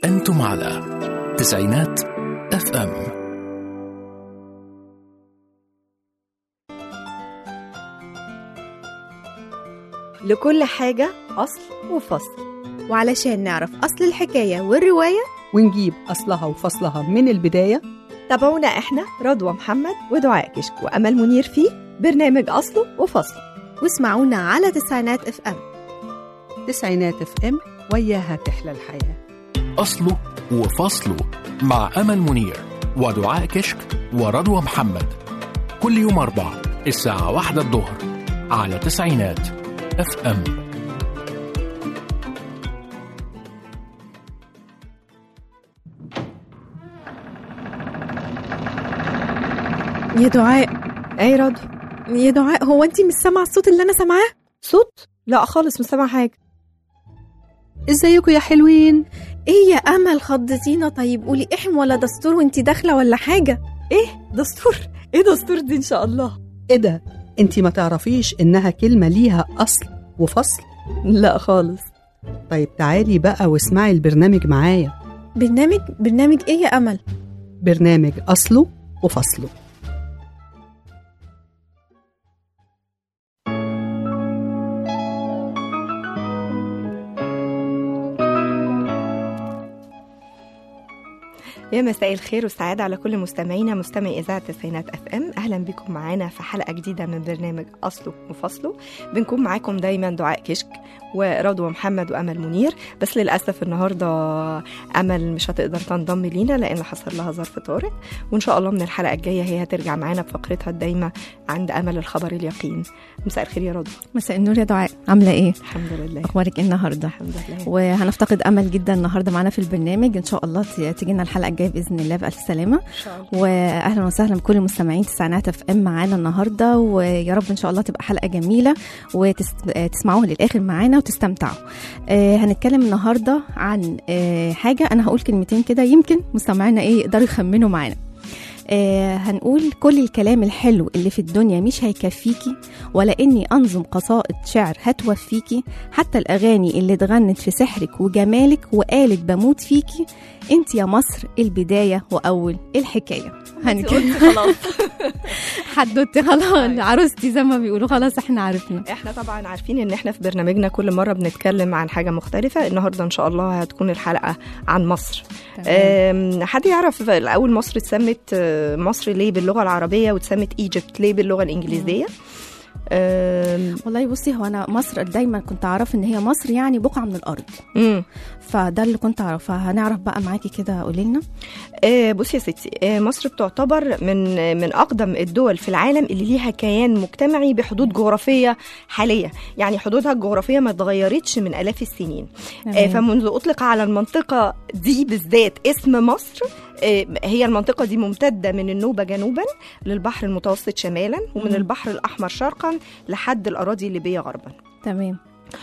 أنتم على تسعينات اف ام لكل حاجة أصل وفصل وعلشان نعرف أصل الحكاية والرواية ونجيب أصلها وفصلها من البداية تابعونا إحنا رضوى محمد ودعاء كشك وأمل منير في برنامج أصله وفصله واسمعونا على تسعينات اف ام تسعينات اف ام وياها تحلى الحياة أصله وفصله مع أمل منير ودعاء كشك ورضوى محمد كل يوم أربع الساعة واحدة الظهر على تسعينات اف ام يا دعاء أي رضوى يا دعاء هو انت مش سامعه الصوت اللي انا سامعاه صوت؟ لا خالص مش سامعة حاجة ازيكم يا حلوين ايه يا امل خضتينا طيب قولي احم ولا دستور وانت داخله ولا حاجه دستور إيه دستور دي إن شاء الله ايه ده انتي ما تعرفيش انها كلمة ليها أصل وفصل لا خالص طيب تعالي بقى واسمعي البرنامج معايا برنامج برنامج ايه يا امل برنامج أصله وفصله يا مساء الخير والسعادة على كل مستمعينا مستمعي إذاعة تسعينات أف أم أهلا بكم معانا في حلقة جديدة من برنامج أصله وفصله بنكون معاكم دايما دعاء كشك ورضوى محمد وأمل منير بس للأسف النهاردة أمل مش هتقدر تنضم لينا لأن حصل لها ظرف طارئ وإن شاء الله من الحلقة الجاية هي هترجع معانا بفقرتها الدايمة عند أمل الخبر اليقين مساء الخير يا رضوى مساء النور يا دعاء عامله ايه الحمد لله اخبارك إيه النهارده الحمد لله وهنفتقد امل جدا النهارده معانا في البرنامج ان شاء الله ت- تيجي لنا الحلقه الجايه باذن الله بالف سلامه إن شاء الله واهلا وسهلا بكل المستمعين تسعينات اف ام معانا النهارده ويا رب ان شاء الله تبقى حلقه جميله وتسمعوها للاخر معانا وتستمتعوا آه هنتكلم النهارده عن آه حاجه انا هقول كلمتين كده يمكن مستمعينا ايه يقدروا يخمنوا معانا آه هنقول كل الكلام الحلو اللي في الدنيا مش هيكفيكي ولا اني انظم قصائد شعر هتوفيكي حتى الاغاني اللي اتغنت في سحرك وجمالك وقالت بموت فيكي انت يا مصر البدايه واول الحكايه هنتكلم خلاص حدوتي خلاص عروستي زي ما بيقولوا خلاص احنا عرفنا احنا طبعا عارفين ان احنا في برنامجنا كل مره بنتكلم عن حاجه مختلفه النهارده ان شاء الله هتكون الحلقه عن مصر أم، حد يعرف الاول مصر اتسمت آه، مصر ليه باللغه العربيه واتسمت ايجيبت ليه باللغه الانجليزيه أم، والله بصي هو انا مصر دايما كنت اعرف ان هي مصر يعني بقعه من الارض مم. فده اللي كنت اعرفه هنعرف بقى معاكي كده قولي لنا آه، بصي يا ستي آه، مصر بتعتبر من من اقدم الدول في العالم اللي ليها كيان مجتمعي بحدود جغرافيه حاليه يعني حدودها الجغرافيه ما اتغيرتش من الاف السنين آه، فمنذ اطلق على المنطقه دي بالذات اسم مصر آه، هي المنطقة دي ممتدة من النوبة جنوبا للبحر المتوسط شمالا ومن مم. البحر الأحمر شرقا لحد الأراضي الليبية غربا تمام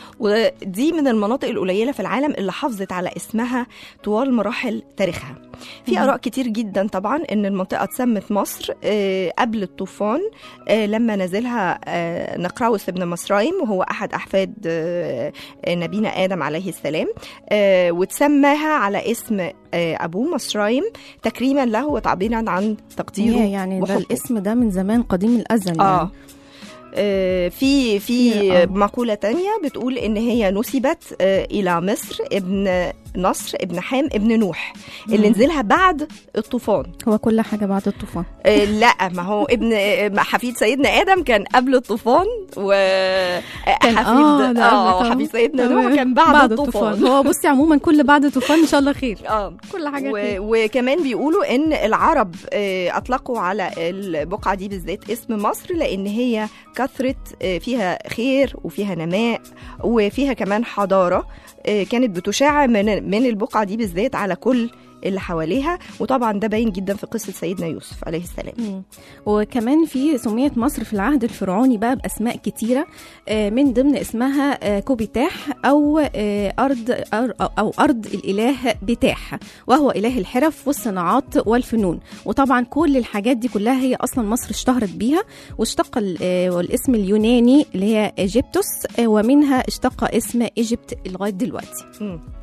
ودي من المناطق القليلة في العالم اللي حافظت على اسمها طوال مراحل تاريخها في مم. آراء كتير جدا طبعا إن المنطقة اتسمت مصر آه، قبل الطوفان آه، لما نزلها آه، نقراوس بن مصرايم وهو أحد أحفاد آه، آه، نبينا آدم عليه السلام آه، وتسماها على اسم آه، أبوه مصرايم تكريما له وتعبيرا عن تقديره يا يعني ده وحبه. الاسم ده من زمان قديم الازل اه يعني. آه، في في آه. مقولة تانية بتقول إن هي نسبت آه، إلى مصر ابن نصر ابن حام ابن نوح اللي مم. نزلها بعد الطوفان هو كل حاجه بعد الطوفان آه، لا ما هو ابن آه، حفيد سيدنا آدم كان قبل الطوفان و آه، كان- حفيد آه، ده اه قبل حفيد سيدنا تمام. نوح كان بعد, الطوفان هو بصي عموما كل بعد الطوفان ان شاء الله خير اه كل حاجه و... خير وكمان بيقولوا ان العرب آه، اطلقوا على البقعه دي بالذات اسم مصر لان هي كثره آه، فيها خير وفيها نماء وفيها كمان حضاره آه، كانت بتشع من من البقعه دي بالذات على كل اللي حواليها وطبعا ده باين جدا في قصه سيدنا يوسف عليه السلام مم. وكمان في سميت مصر في العهد الفرعوني بقى باسماء كتيره آه، من ضمن اسمها آه، كوبيتاح او آه، ارض أر- او ارض الاله بتاح وهو اله الحرف والصناعات والفنون وطبعا كل الحاجات دي كلها هي اصلا مصر اشتهرت بيها واشتق ال- آه، الاسم اليوناني اللي هي ايجيبتوس آه، ومنها اشتق اسم ايجيبت لغايه دلوقتي مم.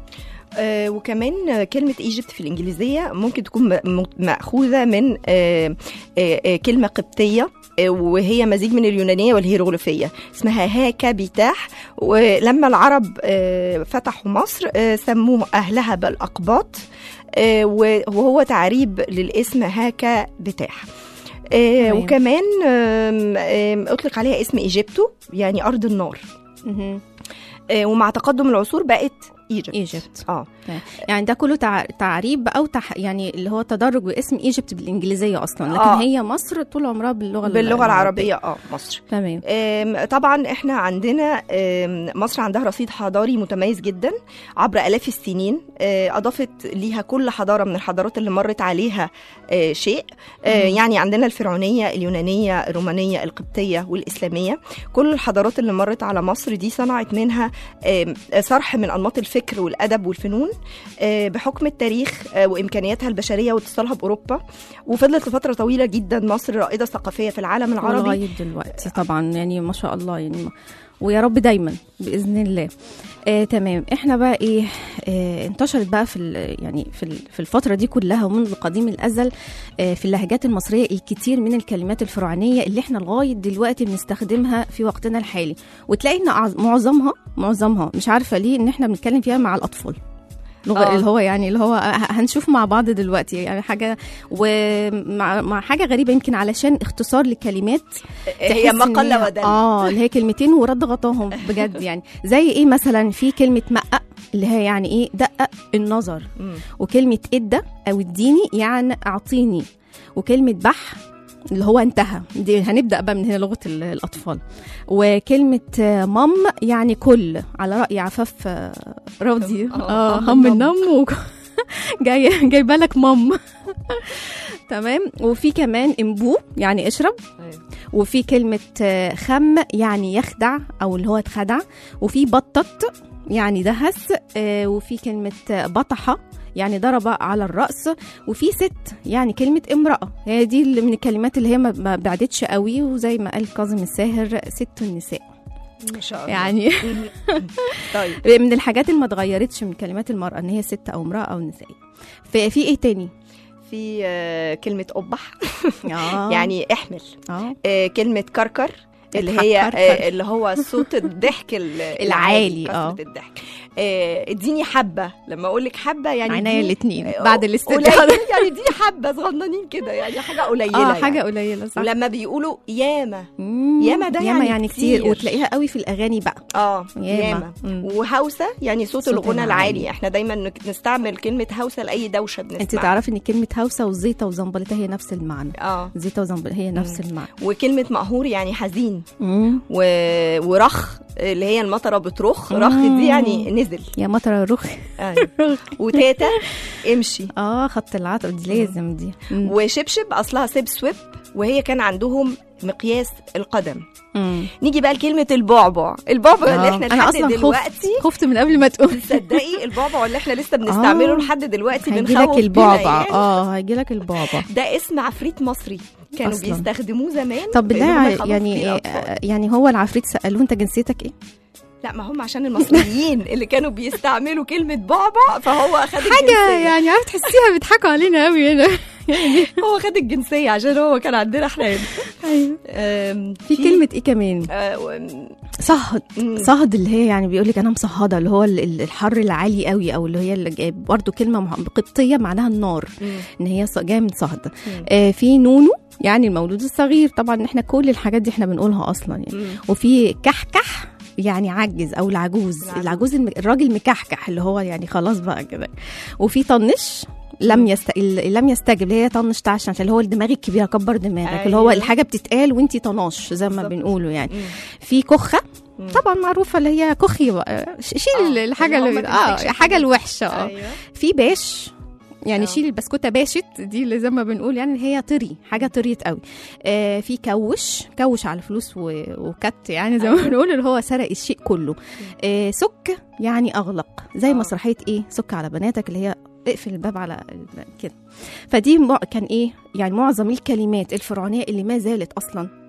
آه وكمان كلمة ايجيبت في الإنجليزية ممكن تكون م- م- مأخوذة من آه آه آه كلمة قبطية آه، وهي مزيج من اليونانية والهيروغليفية اسمها هاكا بيتاح ولما العرب آه، فتحوا مصر آه، سموه أهلها بالأقباط آه، وهو تعريب للاسم هاكا بتاح آه، تمام. وكمان آم، آم، أطلق عليها اسم إيجيبتو يعني أرض النار مهم. آه، ومع تقدم العصور بقت ايجيبت ايجيبت اه يعني ده كله تع... تعريب او تح... يعني اللي هو تدرج باسم ايجيبت بالانجليزيه اصلا لكن آه. هي مصر طول عمرها باللغه باللغه العربيه اه مصر تمام آم، طبعا احنا عندنا آم، مصر عندها رصيد حضاري متميز جدا عبر الاف السنين آه، اضافت ليها كل حضاره من الحضارات اللي مرت عليها آه، شيء آه، مهم. يعني عندنا الفرعونيه اليونانيه الرومانيه القبطيه والاسلاميه كل الحضارات اللي مرت على مصر دي صنعت منها آم، صرح من انماط الفكر والادب والفنون آه، بحكم التاريخ آه، وامكانياتها البشريه واتصالها باوروبا وفضلت لفتره طويله جدا مصر رائده ثقافيه في العالم العربي لغايه دلوقتي طبعا يعني ما شاء الله يعني ما- ويا رب دايما باذن الله آه تمام احنا بقى ايه آه انتشرت بقى في ال- يعني في ال- في الفتره دي كلها ومنذ قديم الازل آه في اللهجات المصريه الكتير من الكلمات الفرعونيه اللي احنا لغايه دلوقتي بنستخدمها في وقتنا الحالي وتلاقي ان أعظ- معظمها معظمها مش عارفه ليه ان احنا بنتكلم فيها مع الاطفال لغه آه. اللي هو يعني اللي هو ه- هنشوف مع بعض دلوقتي يعني حاجه ومع مع حاجه غريبه يمكن علشان اختصار لكلمات هي تحس ما إن قل هي- ودل اه اللي هي كلمتين ورد غطاهم بجد يعني زي ايه مثلا في كلمه مقق اللي هي يعني ايه دقق النظر مم. وكلمه ادى او اديني يعني اعطيني وكلمه بح اللي هو انتهى دي هنبدا بقى من هنا لغه ال- الاطفال وكلمه آه، مام يعني كل على راي عفاف آه، راضي آه، اه هم هم النم. النم و... جاي جايبه لك مام تمام وفي كمان امبو يعني اشرب وفي كلمة آه، خم يعني يخدع أو اللي هو اتخدع وفي بطط يعني دهس آه، وفي كلمة آه، بطحة يعني ضرب على الرأس وفي ست يعني كلمة امرأة هي دي اللي من الكلمات اللي هي ما ما بعدتش قوي وزي ما قال كاظم الساهر ست النساء ما شاء الله يعني طيب من الحاجات اللي ما اتغيرتش من كلمات المرأة ان هي ست او امرأة او نسائية في في ايه تاني؟ في آه، كلمة قبح آه. يعني احمل اه آه، كلمة كركر اللي اضحك هي كركر. آه، اللي هو صوت الضحك ال- العالي، آه. كثرة الضحك آه، اديني حبة لما اقول لك حبة يعني عينيا اديني- الاتنين آه، بعد قليل الاستدعاء يعني اديني حبة صغننين كده يعني حاجة قليلة اه يعني. حاجة قليلة صح ولما بيقولوا ياما مم. ياما ده ياما يعني يعني كتير كتير. وتلاقيها قوي في الاغاني بقى اه ياما. ياما مم. وهوسة يعني صوت, صوت الغنى العالي. العالي احنا دايما نك- نستعمل كلمة هوسة لأي دوشة بنسمعها انت تعرفي ان كلمه هوسه وزيطه وزنبلته هي نفس المعنى اه زيطه وزنبلته هي نفس المعنى وكلمة مقهور يعني حزين مم. و... ورخ اللي هي المطرة بترخ مم. رخ دي يعني نزل يا مطر رخ أيوة. وتاتا امشي اه خط العطر دي لازم دي مم. وشبشب اصلها سيب سويب وهي كان عندهم مقياس القدم مم. نيجي بقى لكلمة البعبع البعبع اللي آه. احنا انا لحد اصلا دلوقتي خفت خفت من قبل ما تقول تصدقي البعبع اللي احنا لسه بنستعمله آه. لحد دلوقتي هيجي بنخوف لك بيه البعبع العيال. اه هيجي لك البعبع ده اسم عفريت مصري كانوا أصلاً. بيستخدموه زمان طب بإن هم بالله يخوفوا يعني بيه إيه الأطفال. يعني هو العفريت سالوه انت جنسيتك ايه لا ما هم عشان المصريين اللي كانوا بيستعملوا كلمة بعبع فهو خد حاجه الجنسية يعني عارف تحسيها بيضحكوا علينا قوي هنا هو خد الجنسية عشان هو كان عندنا احنا هنا ايوه أم، في كلمه ايه كمان آه، و- صهد مم. صهد اللي هي يعني بيقول لك انا مصهده اللي هو ال- ال- الحر العالي قوي او اللي هي اللي جاي- برضو كلمه مح- قبطيه معناها النار مم. ان هي ص- جايه من صهد مم. آه في نونو يعني المولود الصغير طبعا احنا كل الحاجات دي احنا بنقولها اصلا يعني مم. وفي كحكح يعني عجز او العجوز العجوز. العجوز الم... الراجل مكحكح اللي هو يعني خلاص بقى كده وفي طنش لم يست... ال- لم يستجب اللي هي طنش تعشن عشان اللي هو الدماغ الكبيره كبر دماغك اللي هو أيوة. الحاجه بتتقال وانت طناش زي ما بالظبط. بنقوله يعني مم. في كخه مم. طبعا معروفه اللي هي كخي بقى ش- شيل آه، الحاجه اللي هو اللي ما اه تمسكش حاجه الحاجة. الوحشه اه ايوه في باش يعني آه. شيل البسكوته باشت دي اللي زي ما بنقول يعني اللي هي طري حاجه طريت قوي آه في كوش كوش على فلوس و... وكت يعني زي ما بنقول اللي هو سرق الشيء كله آه سك يعني اغلق زي آه. مسرحيه ايه سك على بناتك اللي هي اقفل الباب على ال- كده فدي مع- كان ايه يعني معظم الكلمات الفرعونيه اللي ما زالت اصلا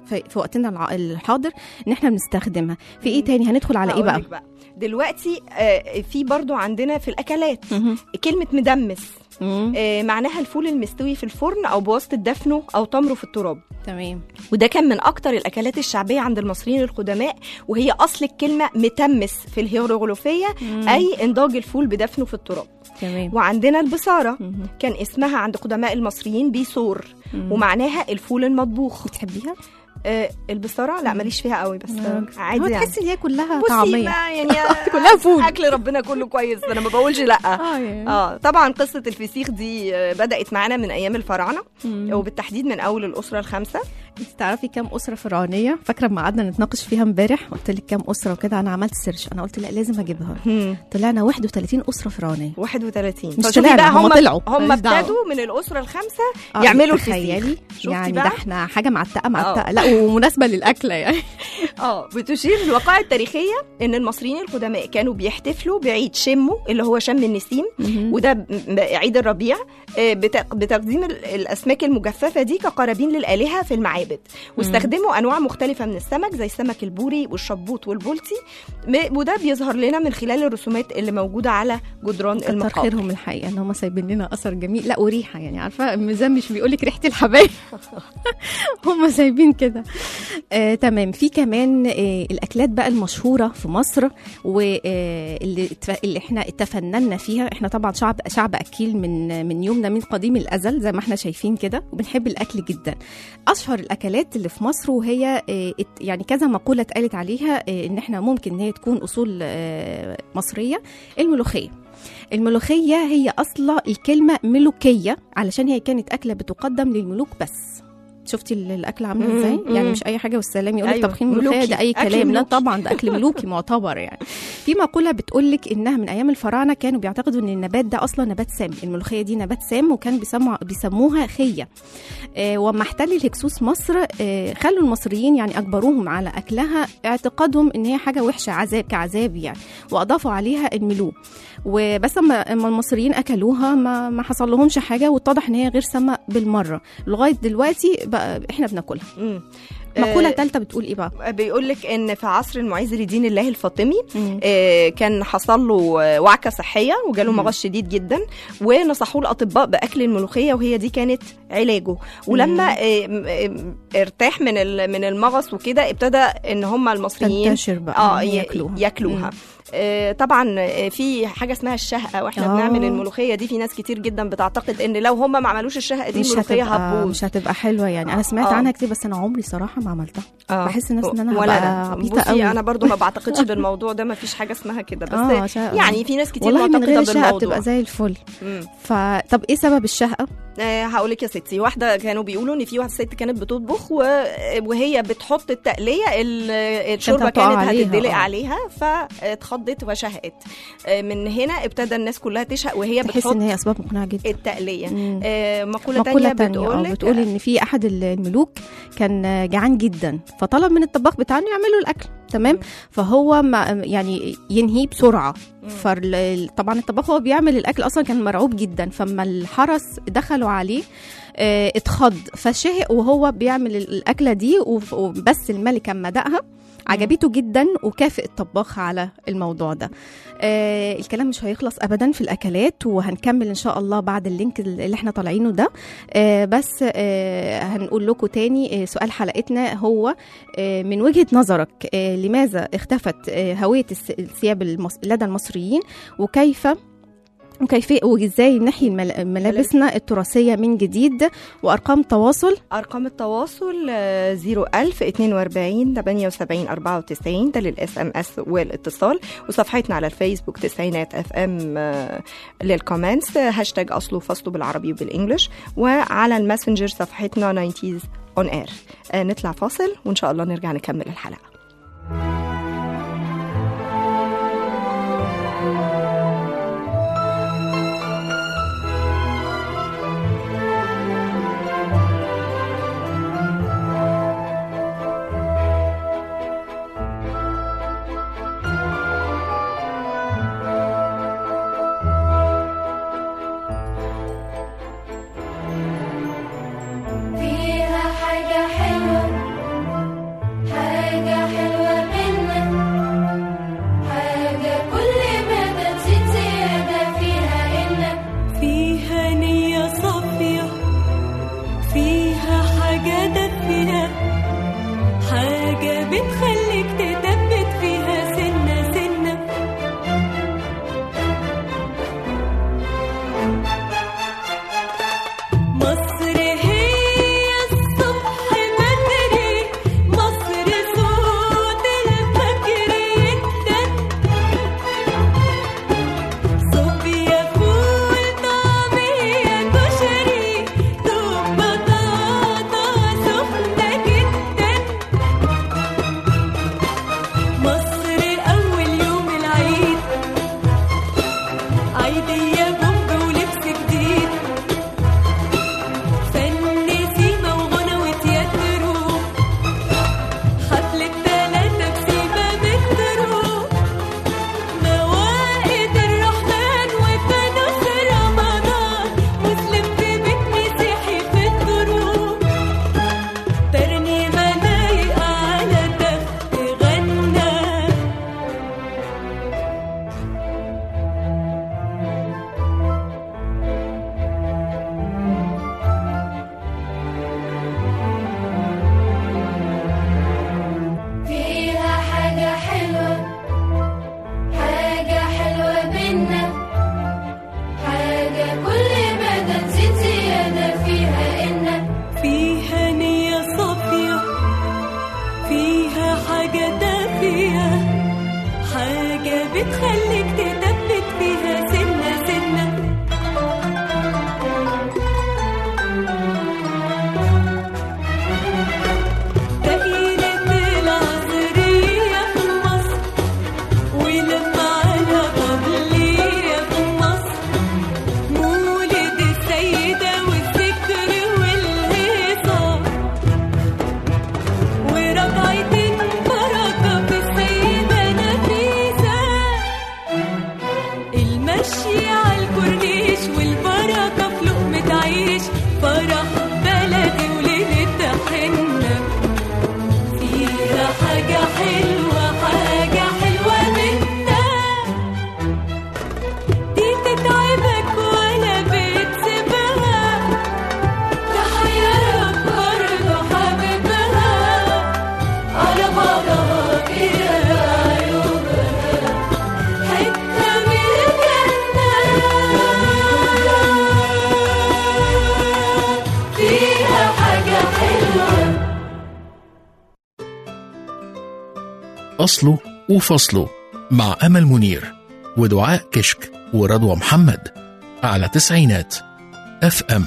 في, في وقتنا الع- الحاضر ان احنا بنستخدمها في ايه تاني هندخل على ايه بقى هقولك بقى دلوقتي آه، في برضو عندنا في الاكلات مهم. كلمه مدمس مم. آه، معناها الفول المستوي في الفرن او بواسطه دفنه او تمره في التراب تمام وده كان من اكتر الاكلات الشعبيه عند المصريين القدماء وهي اصل الكلمه متمس في الهيروغليفيه اي انضاج الفول بدفنه في التراب تمام وعندنا البصاره مهم. كان اسمها عند قدماء المصريين بيصور مم. ومعناها الفول المطبوخ بتحبيها؟ آه البصاره لا ماليش فيها قوي بس آه، هو عادي يعني تحسي ان هي كلها بصي طعميه ما يعني كلها فول. اكل ربنا كله كويس انا ما بقولش لا اه يعني اه طبعا قصه الفسيخ دي آه، بدات معانا من ايام الفراعنه مم. وبالتحديد من اول الاسره الخامسه انت تعرفي كام اسره فرعونيه فاكره لما قعدنا نتناقش فيها امبارح قلت لك كام اسره وكده انا عملت سيرش انا قلت لا لازم اجيبها طلعنا 31 اسره فرعونيه 31 مش فشوفي طلعنا، بقى هم هم طلعوا، هم ماليش دعوة. ابتدوا من الاسره الخامسه آه، يعملوا تخيلي الفسيخ شفتي يعني ده بقى؟ احنا حاجه معتقه معتقه آه. لا ومناسبه للاكله يعني اه بتشير الوقائع التاريخيه ان المصريين القدماء كانوا بيحتفلوا بعيد شمو اللي هو شم النسيم وده ب- ب- عيد الربيع آه، بت- بتقديم ال- الاسماك المجففه دي كقرابين للالهه في المعابد واستخدموا انواع مختلفه من السمك زي السمك البوري والشبوط والبولتي م- وده بيظهر لنا من خلال الرسومات اللي موجوده على جدران كتر المقابر خيرهم الحقيقه ان هم سايبين لنا اثر جميل لا وريحه يعني عارفه الميزان مش بيقول لك ريحه الحبايب هم سايبين كده آه تمام في كمان آه الاكلات بقى المشهوره في مصر واللي اللي احنا تفننا فيها احنا طبعا شعب شعب اكيل من من يومنا من قديم الازل زي ما احنا شايفين كده وبنحب الاكل جدا اشهر الاكلات اللي في مصر وهي آه، ات- يعني كذا مقوله اتقالت عليها آه، ان احنا ممكن ان هي تكون اصول آه، مصريه الملوخيه الملوخيه هي اصلا الكلمه ملوكيه علشان هي كانت اكله بتقدم للملوك بس شفتي ال- الاكل عامل مم، ازاي مم. يعني مش اي حاجه والسلام يقول لك أيوة، طبخين ملوخيه ملوكي. ده اي أكل كلام لا ملوكي. طبعا ده اكل ملوكي معتبر يعني في مقوله بتقول لك انها من ايام الفراعنه كانوا بيعتقدوا ان النبات ده اصلا نبات سام الملوخيه دي نبات سام وكان بيسموا بيسموها خيه آه، وما احتل الهكسوس مصر آه، خلوا المصريين يعني اجبروهم على اكلها اعتقادهم ان هي حاجه وحشه عذاب كعذاب يعني واضافوا عليها الملو وبس اما اما المصريين اكلوها ما ما حصل لهمش حاجه واتضح ان هي غير سامه بالمره لغايه دلوقتي بقى احنا بناكلها مم. مقوله آه، ثالثه بتقول ايه بقى بيقول لك ان في عصر المعز لدين الله الفاطمي آه، كان حصل له آه، وعكه صحيه وجاله مم. مغص شديد جدا ونصحوه الاطباء باكل الملوخيه وهي دي كانت علاجه ولما آه، م- آه، ارتاح من ال- من المغص وكده ابتدى ان هم المصريين تنتشر بقى اه إن ي- ياكلوها ياكلوها مم. آه، طبعا آه، في حاجه اسمها الشهقه واحنا آه. بنعمل الملوخيه دي في ناس كتير جدا بتعتقد ان لو هم ما عملوش الشهقه دي مش الملوخيه هتبقى هتبوظ مش هتبقى حلوه يعني انا سمعت آه. عنها كتير بس انا عمري صراحه ما عملتها آه. بحس نفسي إن أنا ولا هبقى أنا. عبيطة بصي قوي. انا برضو ما بعتقدش بالموضوع ده ما فيش حاجه اسمها كده بس آه، شهقة. يعني في ناس كتير والله من غير معتقده الشهقه بالموضوع بتبقى زي الفل مم. فطب ايه سبب الشهقه آه هقول لك يا ستي واحده كانوا بيقولوا ان في واحده ست كانت بتطبخ و... وهي بتحط التقليه ال- الشوربه هتقع كانت عليها، هتدلق آه. عليها فاتخضت وشهقت آه من هنا ابتدى الناس كلها تشهق وهي تحس بتحط ان هي اسباب مقنعه جدا التقليه مم. آه مقوله, مقولة تانية تانية بتقول اه لك بتقول ان في احد الملوك كان جعان جدا فطلب من الطباخ بتاعه انه يعمل له الاكل تمام مم. فهو ما يعني ينهيه بسرعه مم. فطبعا الطباخ هو بيعمل الاكل اصلا كان مرعوب جدا فما الحرس دخلوا عليه آه، اتخض فشهق وهو بيعمل ال- الاكله دي وف- وبس الملكه اما دقها عجبته جدا وكافئ الطباخ على الموضوع ده آه الكلام مش هيخلص ابدا في الاكلات وهنكمل ان شاء الله بعد اللينك اللي احنا طالعينه ده آه بس آه هنقول لكم تاني آه سؤال حلقتنا هو آه من وجهه نظرك آه لماذا اختفت آه هويه الس- الثياب المص... لدى المصريين وكيف وكيف وازاي نحيي المل- ملابسنا التراثيه من جديد وارقام تواصل ارقام التواصل آه، 01000 42 78 94 ده للاس ام اس والاتصال وصفحتنا على الفيسبوك تسعينات اف ام آه، للكومنتس آه، هاشتاج اصله فصله بالعربي وبالانجلش وعلى الماسنجر صفحتنا 90s اون اير نطلع فاصل وان شاء الله نرجع نكمل الحلقه فيها حاجة حلوة ماشية عالكورنيش والبركة في لقمة عيش فرح بلدي وليلة حنة فيها حاجة حلوة حاجة حلوة منها دي تتعبك ولا بتسيبها تحيرك برضه حبيبها على بعضها كده عيوبها حتة من الجنة فيها حاجة حلوة أصله وفصله مع أمل منير ودعاء كشك ورضوى محمد على تسعينات اف ام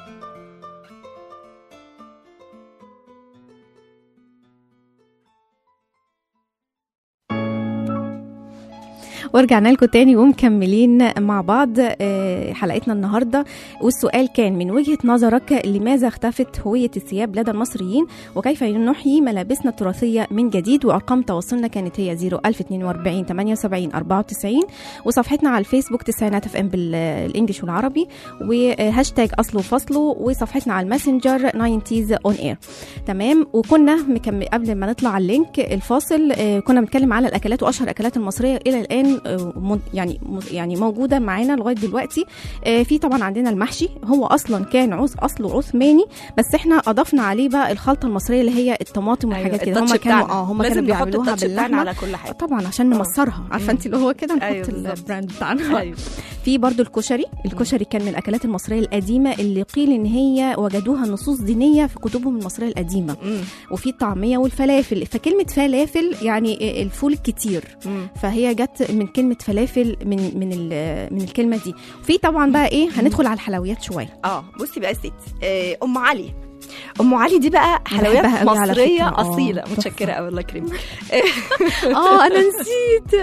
ورجعنا لكم تاني ومكملين مع بعض آه، حلقتنا النهارده والسؤال كان من وجهه نظرك لماذا اختفت هويه الثياب لدى المصريين وكيف نحيي ملابسنا التراثيه من جديد وارقام تواصلنا كانت هي 01042 78 94 وصفحتنا على الفيسبوك تسعينات اف ام بالانجلش والعربي وهاشتاج اصله وفصله وصفحتنا على الماسنجر 90 اون اير تمام وكنا مكمل قبل ما نطلع على اللينك الفاصل آه، كنا بنتكلم على الاكلات واشهر الاكلات المصريه الى الان آه، من- يعني م- يعني موجوده معانا لغايه دلوقتي آه، في طبعا عندنا المحشي هو اصلا كان عز اصله عثماني بس احنا اضفنا عليه بقى الخلطه المصريه اللي هي الطماطم والحاجات كده التاتش هم كانوا بتاعنا. اه هم لازم كانوا نحط بيعملوها التاتش بتاعنا باللحمه على كل حاجه طبعا عشان آه. نمصرها عارفه انت اللي هو كده نحط أيوة بالظبط. البراند بتاعنا ايوه في برضو الكشري الكشري كان من الاكلات المصريه القديمه اللي قيل ان هي وجدوها نصوص دينيه في كتبهم المصريه القديمه مم. وفي الطعميه والفلافل فكلمه فلافل يعني الفول الكتير مم. فهي جت من كلمه فلافل من من ال- من الكلمه دي في طبعا بقى ايه هندخل على الحلويات شويه اه بصي بقى يا ستي آه، ام علي ام علي دي بقى حلويات بحبها قوي على مصريه فكرة. آه، اصيله تحفة. متشكره قوي الله يكرمك اه انا نسيت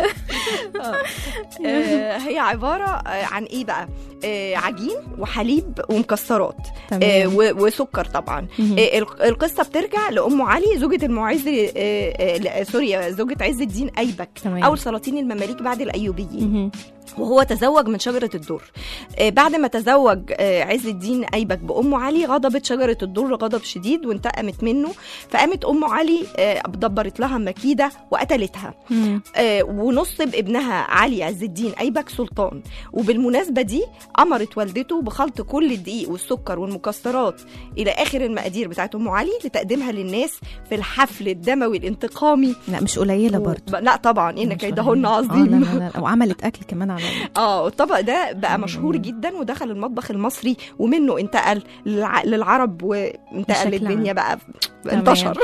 آه، هي عباره آه، عن ايه بقى آه، عجين وحليب ومكسرات آه، تمام و- وسكر طبعا مهم. آه، الق- القصه بترجع لام علي زوجة المعز آه، آه، لا، سوري زوجة عز الدين ايبك تمام. اول سلاطين المماليك بعد الايوبيين مهم. وهو تزوج من شجرة الدر آه، بعد ما تزوج آه، عز الدين أيبك بأم علي غضبت شجرة الدر غضب شديد وانتقمت منه فقامت أم علي آه، دبرت لها مكيدة وقتلتها مم. آه، ونصب ابنها علي عز الدين أيبك سلطان وبالمناسبة دي أمرت والدته بخلط كل الدقيق والسكر والمكسرات إلى آخر المقادير بتاعت أم علي لتقديمها للناس في الحفل الدموي الانتقامي لا مش قليله و- برضه لا طبعا إن مش كيدهن قليلة. عظيم اه لا لا لا وعملت اكل كمان على اه الطبق ده بقى مم. مشهور جدا ودخل المطبخ المصري ومنه انتقل للع... للعرب وانتقل بشكل للدنيا بقى تمام. انتشر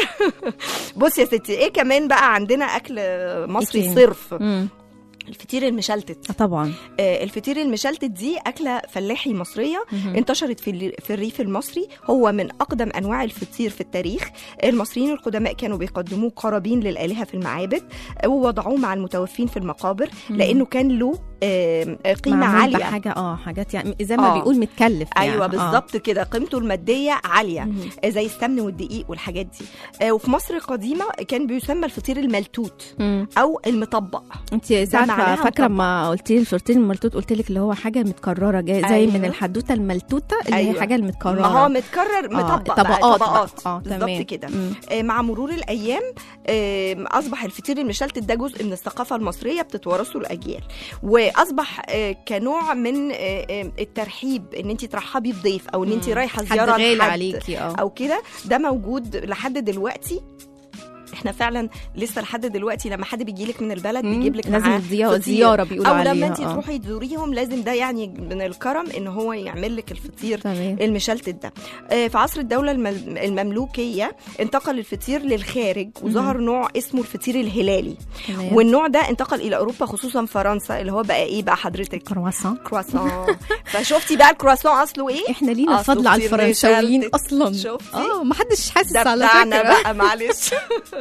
بص يا ستي ايه كمان بقى عندنا اكل مصري إيه صرف مم. الفطير المشلتت آه طبعا آه الفطير المشلتت دي اكله فلاحي مصريه مهم. انتشرت في الري- في الريف المصري هو من اقدم انواع الفطير في التاريخ المصريين القدماء كانوا بيقدموه قرابين للالهه في المعابد آه، ووضعوه مع المتوفين في المقابر مم. لانه كان له آه، آه، قيمه معمول عاليه بحاجه اه حاجات يعني زي ما آه. بيقول متكلف يعني. ايوه آه. بالظبط كده قيمته الماديه عاليه مهم. آه، زي السمن والدقيق والحاجات دي آه، وفي مصر القديمه كان بيسمى الفطير الملتوت مم. او المطبق انت ساعات معناها فاكره مطبق. ما قلت لي الفرتين الملتوت قلت لك اللي هو حاجه متكرره جاي زي أيوة. من الحدوته الملتوته اللي هي أيوة. حاجه المتكرره ما هو متكرر مطبق بقى، طبقات بقى. طبقات اه بالظبط تمام كده مم. آه، مع مرور الايام آه، اصبح الفطير المشلتت ده جزء من الثقافه المصريه بتتوارثه الاجيال واصبح آه، كنوع من آه، آه، الترحيب ان انت ترحبي بضيف او ان انت مم. رايحه حد زياره غالي لحد عليكي اه او كده ده موجود لحد دلوقتي احنا فعلا لسه لحد دلوقتي لما حد بيجي لك من البلد مم. بيجيب لك لازم معاه زيارة, فطير. زياره بيقولوا او عليها لما انت آه. تروحي تزوريهم لازم ده يعني من الكرم ان هو يعمل لك الفطير تمام المشلتت ده آه، في عصر الدولة المل- المملوكية انتقل الفطير للخارج وظهر نوع اسمه الفطير الهلالي تمام والنوع ده انتقل إلى أوروبا خصوصا فرنسا اللي هو بقى إيه بقى حضرتك كرواسون كرواسون فشفتي بقى الكرواسون أصله إيه؟ احنا لينا أصله فضل على فطير الفرنساويين مشلتت. اصلا شفتي؟ اه محدش حاسس ده على بتاعنا فكره بقى معلش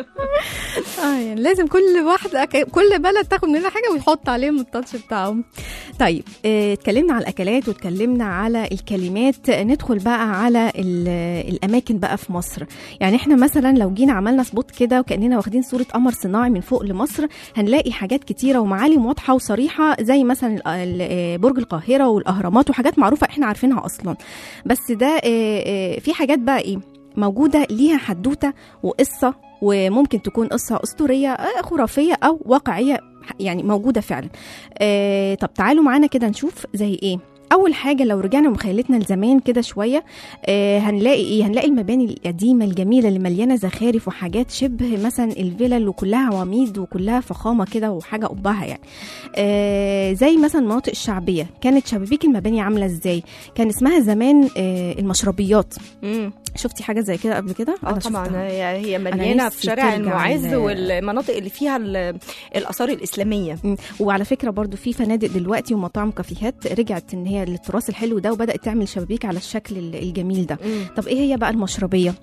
اه يعني لازم كل واحده كل بلد تاخد مننا حاجه ويحط عليهم التاتش بتاعهم طيب آه، اتكلمنا على الاكلات واتكلمنا على الكلمات ندخل بقى على ال- الاماكن بقى في مصر يعني احنا مثلا لو جينا عملنا سبوت كده وكاننا واخدين صوره قمر صناعي من فوق لمصر هنلاقي حاجات كتيره ومعالم واضحه وصريحه زي مثلا ال- ال- برج القاهره والاهرامات وحاجات معروفه احنا عارفينها اصلا بس ده آه، آه، في حاجات بقى ايه موجوده ليها حدوته وقصه وممكن تكون قصه اسطوريه آه، خرافيه او واقعيه يعني موجوده فعلا آه طب تعالوا معانا كده نشوف زي ايه اول حاجه لو رجعنا مخيلتنا لزمان كده شويه آه هنلاقي ايه هنلاقي المباني القديمه الجميله اللي مليانه زخارف وحاجات شبه مثلا الفلل وكلها عواميد وكلها فخامه كده وحاجه قبها يعني آه زي مثلا المناطق الشعبيه كانت شبابيك المباني عامله ازاي كان اسمها زمان آه المشربيات مم. شفتي حاجه زي كده قبل كده اه طبعا شفتها. هي هي مليانه نفسي في شارع ترجع المعز ال- والمناطق اللي فيها ال- الاثار الاسلاميه مم. وعلى فكره برضو في فنادق دلوقتي ومطاعم كافيهات رجعت ان هي للتراث الحلو ده وبدات تعمل شبابيك على الشكل ال- الجميل ده مم. طب ايه هي بقى المشربيه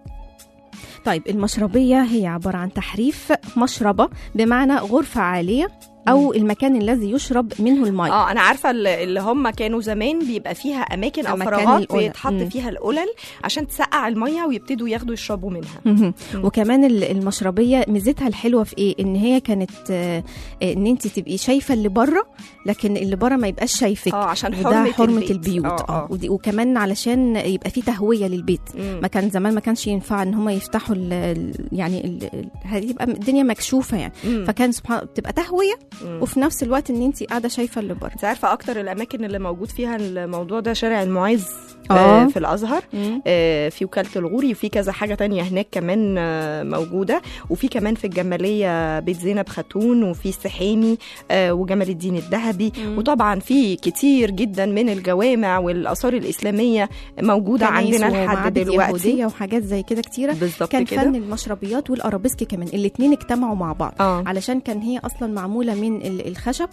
طيب المشربيه هي عباره عن تحريف مشربه بمعنى غرفه عاليه او المكان الذي يشرب منه الماء اه انا عارفه ال- اللي هم كانوا زمان بيبقى فيها اماكن او مكان فراغات القلل. بيتحط مم. فيها القلل عشان تسقع الميه ويبتدوا ياخدوا يشربوا منها مهم. وكمان ال- المشربيه ميزتها الحلوه في ايه ان هي كانت آه، آه، ان انت تبقي شايفه اللي بره لكن اللي بره ما يبقاش شايفك اه عشان وده حرمه, حرمه البيت. البيوت اه, اه آه. ودي- وكمان علشان يبقى في تهويه للبيت مم. ما كان زمان ما كانش ينفع ان هم يفتحوا ال ال- يعني ال- ال- هتبقى الدنيا مكشوفه يعني مم. فكان سبحان بتبقى تهويه مم. وفي نفس الوقت ان انت قاعده شايفه اللي بره انت عارفه اكتر الاماكن اللي موجود فيها الموضوع ده شارع المعز آه. آه في الازهر مم. آه، في وكاله الغوري وفي كذا حاجه تانية هناك كمان آه، موجوده وفي كمان في الجماليه بيت زينب خاتون وفي السحيمي آه، وجمال الدين الذهبي مم. وطبعا في كتير جدا من الجوامع والاثار الاسلاميه موجوده كنايس عندنا لحد ومعابد دلوقتي يهوديه وحاجات زي كده كتيره بالظبط كان كده فن المشربيات والارابيسك كمان الاثنين اجتمعوا مع بعض اه علشان كان هي اصلا معموله من ال- الخشب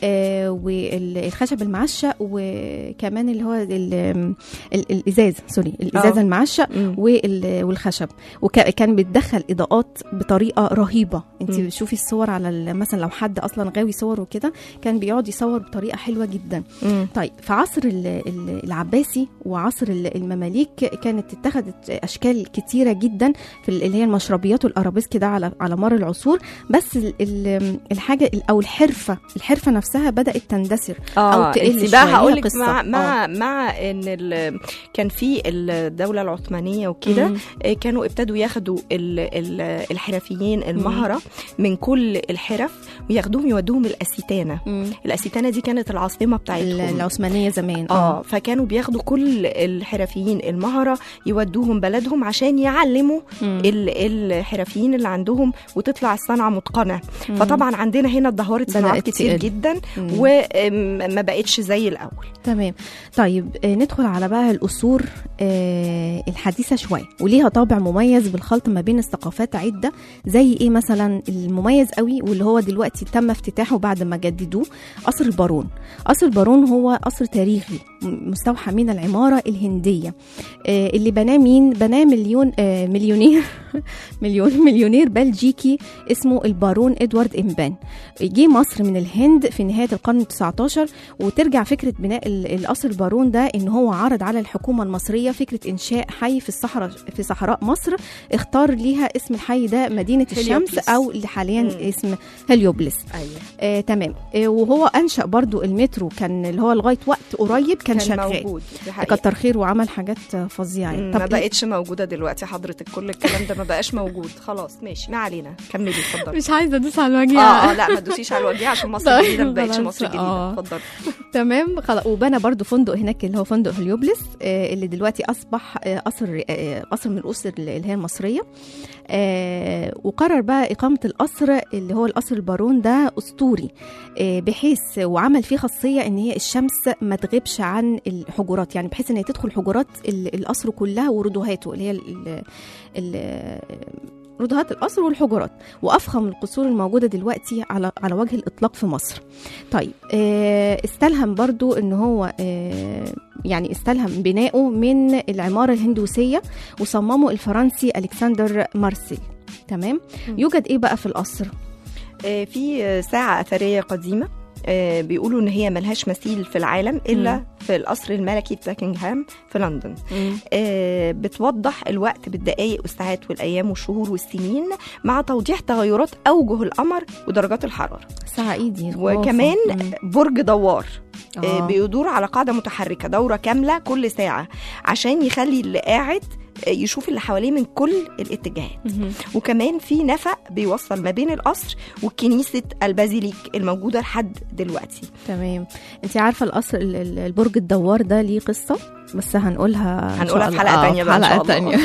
آه والخشب المعشق وكمان اللي هو ال- ال- الازاز سوري الازاز آه. المعشق مم. وال- والخشب وكان بتدخل اضاءات بطريقه رهيبه انت مم. بتشوفي الصور على ال- مثلا لو حد اصلا غاوي صور وكده كان بيقعد يصور بطريقه حلوه جدا مم. طيب في عصر ال- ال- العباسي وعصر ال- المماليك كانت اتخذت اشكال كتيره جدا في ال- اللي هي المشربيات والارابيسك ده على على مر العصور بس ال- ال- الحاجه ال- او الحرفه الحرفه نفسها بدات تندثر اه أو تقل انت شوية، بقى هي هقول لك قصة. مع مع مع ان ال- كان في الدوله العثمانيه وكده مم. آه، كانوا ابتدوا ياخدوا ال- ال- الحرفيين المهره من كل الحرف وياخدوهم يودوهم الاسيتانه مم. الاسيتانه دي كانت العاصمه ال- بتاعتهم العثمانيه زمان اه فكانوا بياخدوا كل الحرفيين المهره يودوهم بلدهم عشان يعلموا مم. ال- الحرفيين اللي عندهم وتطلع الصنعه متقنه مم. فطبعا عندنا هنا اتدهورت صناعات بدأت كتير تقل. جدا مم. وما بقتش زي الاول تمام طيب آه، ندخل على بقى الأسور آه، الحديثة شوية وليها طابع مميز بالخلط ما بين الثقافات عدة زي إيه مثلا المميز قوي واللي هو دلوقتي تم افتتاحه بعد ما جددوه قصر البارون قصر البارون هو قصر تاريخي م- مستوحى من العمارة الهندية آه، اللي بناه مين بناه مليون آه، مليونير مليون مليونير بلجيكي اسمه البارون ادوارد امبان جه مصر من الهند في نهاية القرن ال19 وترجع فكرة بناء ال- القصر البارون ده ان هو عرض على الحكومة المصرية فكرة انشاء حي في الصحراء في صحراء مصر اختار ليها اسم الحي ده مدينة الشمس هليوبلس. او اللي حاليا مم. اسم هليوبلس ايوه آه تمام آه وهو انشأ برضو المترو كان اللي هو لغاية وقت قريب كان, كان شغال موجود دي حقيقة. كتر خير وعمل حاجات آه، فظيعة يعني. مم، ما إيه- بقتش موجوده دلوقتي حضرتك كل الكلام ده ما بقاش موجود خلاص ماشي ما علينا كملي اتفضلي مش عايزه ادوس على الوجيع اه اه لا ما تدوسيش على الوجيه عشان مصر طيب، الجديده ما بقتش خلاص، مصر الجديده آه. اتفضلي تمام خلاص وبنى برضو فندق هناك اللي هو فندق هليوبلس آه، اللي دلوقتي اصبح آه، قصر آه، قصر من الاسر اللي هي المصريه آه، وقرر بقى اقامه القصر اللي هو القصر البارون ده اسطوري آه، بحيث وعمل فيه خاصيه ان هي الشمس ما تغيبش عن الحجرات يعني بحيث ان هي تدخل حجرات ال- القصر كلها وردوهاته اللي هي ال- ال- ردهات القصر والحجرات وافخم القصور الموجوده دلوقتي على على وجه الاطلاق في مصر طيب آه، استلهم برضو ان هو آه، يعني استلهم بناؤه من العماره الهندوسيه وصممه الفرنسي الكسندر مارسيل تمام يوجد ايه بقى في القصر آه، في آه، ساعة أثرية قديمة آه، بيقولوا إن هي ملهاش مثيل في العالم إلا مم. في القصر الملكي في باكنغهام في لندن آه، بتوضح الوقت بالدقائق والساعات والأيام والشهور والسنين مع توضيح تغيرات أوجه القمر ودرجات الحرارة ساعة ايدي وكمان برج دوار آه، آه. بيدور على قاعدة متحركة دورة كاملة كل ساعة عشان يخلي اللي قاعد آه، يشوف اللي حواليه من كل الاتجاهات وكمان في نفق بيوصل ما بين القصر وكنيسة البازيليك الموجودة لحد دلوقتي تمام انت عارفه القصر ال- ال- البرج الدوار ده ليه قصه بس هنقولها إن هنقولها شاء في الله. حلقة آه، تانية بقى إن حلقة شاء الله. تانية.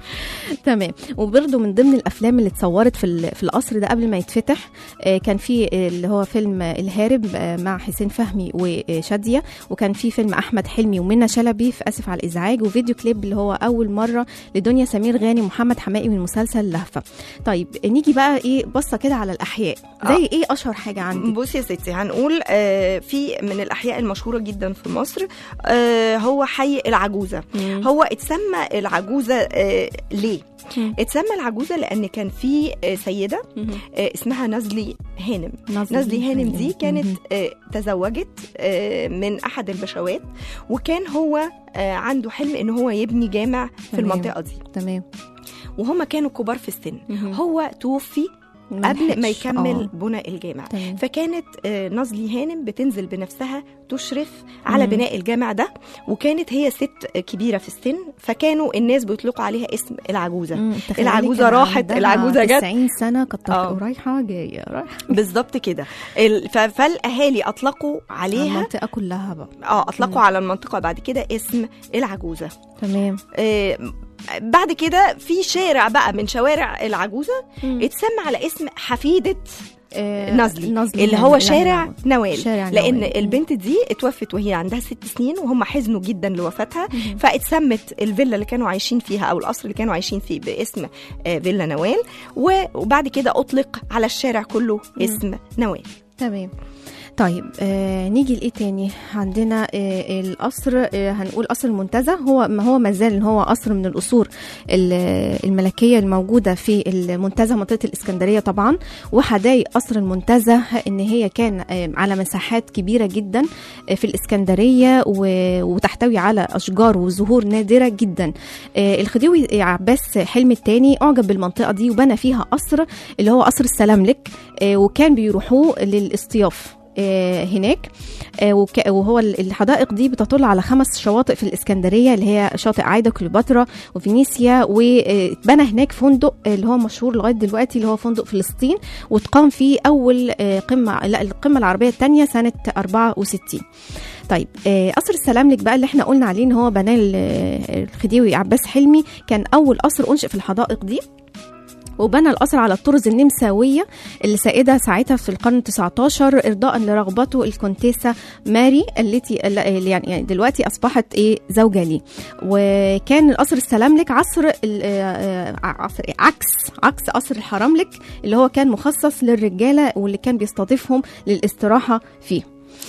تمام وبرده من ضمن الافلام اللي اتصورت في ال- في القصر ده قبل ما يتفتح آه، كان في اللي هو فيلم الهارب آه، مع حسين فهمي وشاديه وكان في فيلم احمد حلمي ومنى شلبي في اسف على الازعاج وفيديو كليب اللي هو اول مره لدنيا سمير غانم ومحمد حمائي من مسلسل لهفه طيب نيجي بقى ايه بصه كده على الاحياء زي آه. ايه اشهر حاجه عندك بصي يا ستي هنقول آه، في من الأحياء المشهورة جدا في مصر آه، هو حي العجوزة مم. هو اتسمى العجوزة آه، ليه؟ مم. اتسمى العجوزة لأن كان في آه، سيدة مم. آه، اسمها نزلي هانم نازلي نزلي هانم دي مم. كانت آه، تزوجت آه، من احد البشوات وكان هو آه، عنده حلم ان هو يبني جامع في تمام. المنطقه دي تمام وهم كانوا كبار في السن مهم. هو توفي ما قبل ما لحقش. يكمل آه. بناء الجامع تمام. فكانت آه، نازلي هانم بتنزل بنفسها تشرف على مم. بناء الجامع ده وكانت هي ست كبيره في السن فكانوا الناس بيطلقوا عليها اسم العجوزه مم، تخيلي العجوزة كان راحت، عندها العجوزة جت. 90 سنه كانت آه. رايحه جايه رايحه بالظبط كده ال- ف- فالاهالي اطلقوا عليها المنطقه كلها بقى اه اطلقوا على المنطقه بعد كده اسم العجوزه تمام آه بعد كده في شارع بقى من شوارع العجوزه اتسمى على اسم حفيده آه، نازلي, نازلي اللي يعني- هو يعني شارع نوال شارع لان نوال. البنت دي اتوفت وهي عندها ست سنين وهم حزنوا جدا لوفاتها فاتسمت الفيلا اللي كانوا عايشين فيها او القصر اللي كانوا عايشين فيه باسم آه، فيلا نوال و- وبعد كده اطلق على الشارع كله اسم نوال تمام طيب آه نيجي لايه تاني عندنا آه القصر آه هنقول قصر المنتزه هو ما هو ما زال إن هو قصر من القصور ال- الملكيه الموجوده في المنتزه منطقه الاسكندريه طبعا وحدائق قصر المنتزه ان هي كان آه على مساحات كبيره جدا آه في الاسكندريه و- وتحتوي على اشجار وزهور نادره جدا آه الخديوي عباس حلمي الثاني اعجب بالمنطقه دي وبنى فيها قصر اللي هو قصر السلاملك آه، وكان بيروحوه للاصطياف آه، هناك آه، وك- وهو ال- الحدائق دي بتطل على خمس شواطئ في الاسكندريه اللي هي شاطئ عايده كليوباترا وفينيسيا واتبنى هناك فندق اللي هو مشهور لغايه دلوقتي اللي هو فندق فلسطين واتقام فيه اول آه، قمه لا القمه العربيه الثانيه سنه 64 طيب آه، قصر السلاملك بقى اللي احنا قلنا عليه ان هو بناه ال- الخديوي عباس حلمي كان اول قصر انشئ في الحدائق دي وبنى القصر على الطرز النمساوية اللي سائدة ساعتها في القرن 19 إرضاء لرغبته الكونتيسة ماري التي اللي يعني يعني دلوقتي أصبحت إيه زوجة ليه وكان القصر السلاملك عصر ال- آه، آه، عصر إيه؟ عكس عكس قصر الحرملك اللي هو كان مخصص للرجالة واللي كان بيستضيفهم للاستراحة فيه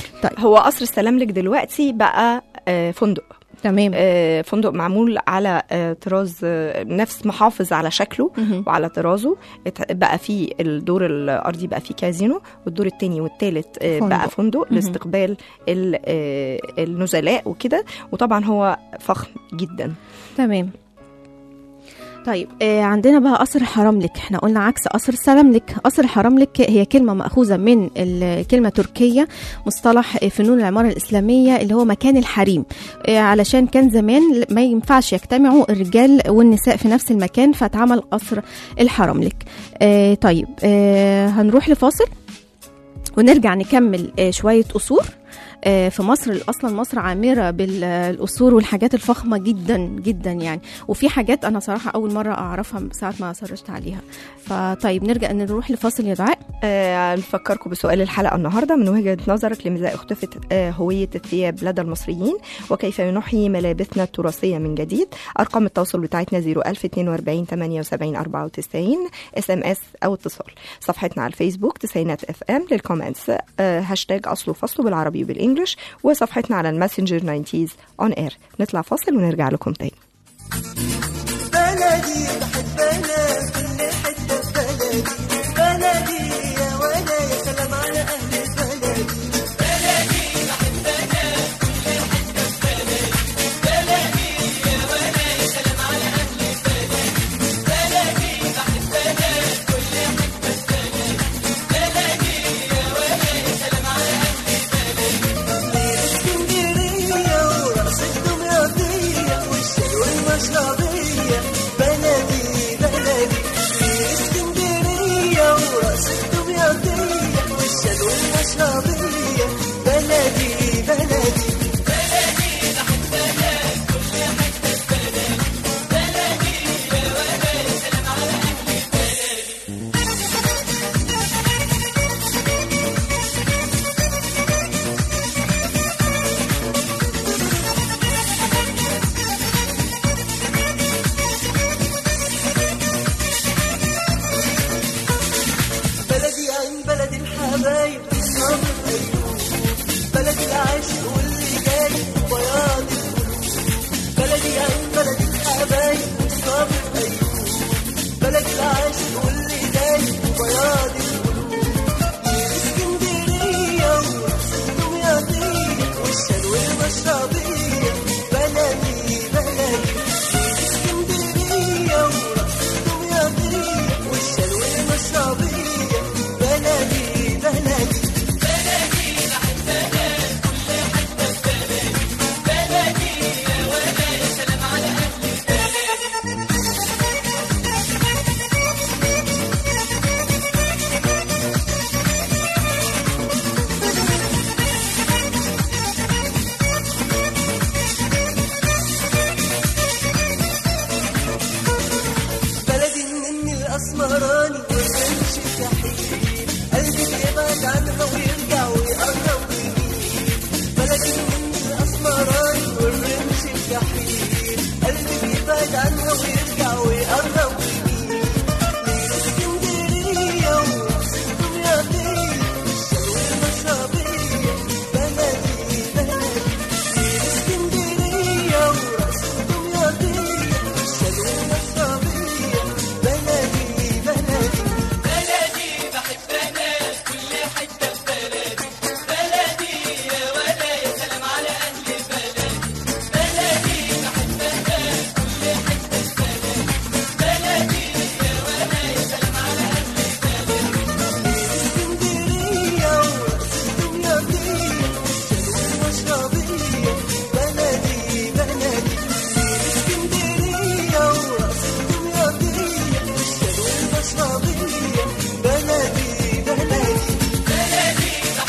هو قصر السلاملك دلوقتي بقى آه، فندق تمام آه، فندق معمول على آه، طراز آه، نفس محافظ على شكله مهم. وعلى طرازه ات- بقى فيه الدور الارضي بقى فيه كازينو والدور الثاني والثالث فندق. بقى فندق مهم. لاستقبال ال- آه، النزلاء وكده وطبعا هو فخم جدا تمام طيب آه عندنا بقى قصر الحرملك احنا قلنا عكس قصر السلاملك قصر الحرملك هي كلمة مأخوذة من الكلمة تركية مصطلح فنون العمارة الإسلامية اللي هو مكان الحريم آه علشان كان زمان ما ينفعش يجتمعوا الرجال والنساء في نفس المكان فاتعمل قصر الحرملك آه طيب آه هنروح لفاصل ونرجع نكمل آه شوية قصور آه، في مصر اصلا مصر عامره بالقصور والحاجات الفخمه جدا جدا يعني وفي حاجات انا صراحه اول مره اعرفها ساعه ما سرشت عليها فطيب نرجع نروح لفاصل يا دعاء آه، نفكركم بسؤال الحلقة النهاردة من وجهة نظرك لماذا اختفت آه، هوية الثياب لدى المصريين وكيف نحيي ملابسنا التراثية من جديد أرقام التواصل بتاعتنا 01042 78 94 اس ام اس أو اتصال صفحتنا على الفيسبوك تسعينات اف ام للكومنتس آه، هاشتاج أصل وفصل بالعربي وبالإنجلش وصفحتنا على الماسنجر 90s اون اير نطلع فاصل ونرجع لكم تاني بلدي بحب انا كل حته بلدي بلدي يا ولا يا سلام على أهل بلدي اسكندرية ورأس الدمياطية والشلوى المشربية بلدي بلدي اسكندرية ورأس الدمياطية والشلوى المشربية بلدي بلدي بلدي عين بلد الحبايب صاب الأيوب بلد العاشق واللي جاي بياض القلوب بلدي عين بلد الحبايب صاب الأيوب بلد العاشق واللي جاي بياض القلوب اسكندرية ورأس الدمياطية والشلوى المشربية بلدي بلدي اسكندرية ورأس الدمياطية والشلوى المشربية بلدي بلدي بلدي النني الاسمراني والرمش الجحيم قلبي يبعد عنها ويرجع ويقرب ويميل بلدي النني الاسمراني والرمش الجحيم قلبي يبعد عنها ويرجع ويقرب ويميل ليه اسكندريه ورأس الدمياطيه والشلوى المشربيه بلدي بلدي ليه اسكندريه ورأس الدمياطيه والشلوى المشربيه بلدي بلدي اسكندرية ورأس الدمياطية والشلوى المشربية بلدي بلدي اسكندرية ورأس الدمياطية والشلوى المشربية بلدي بلدي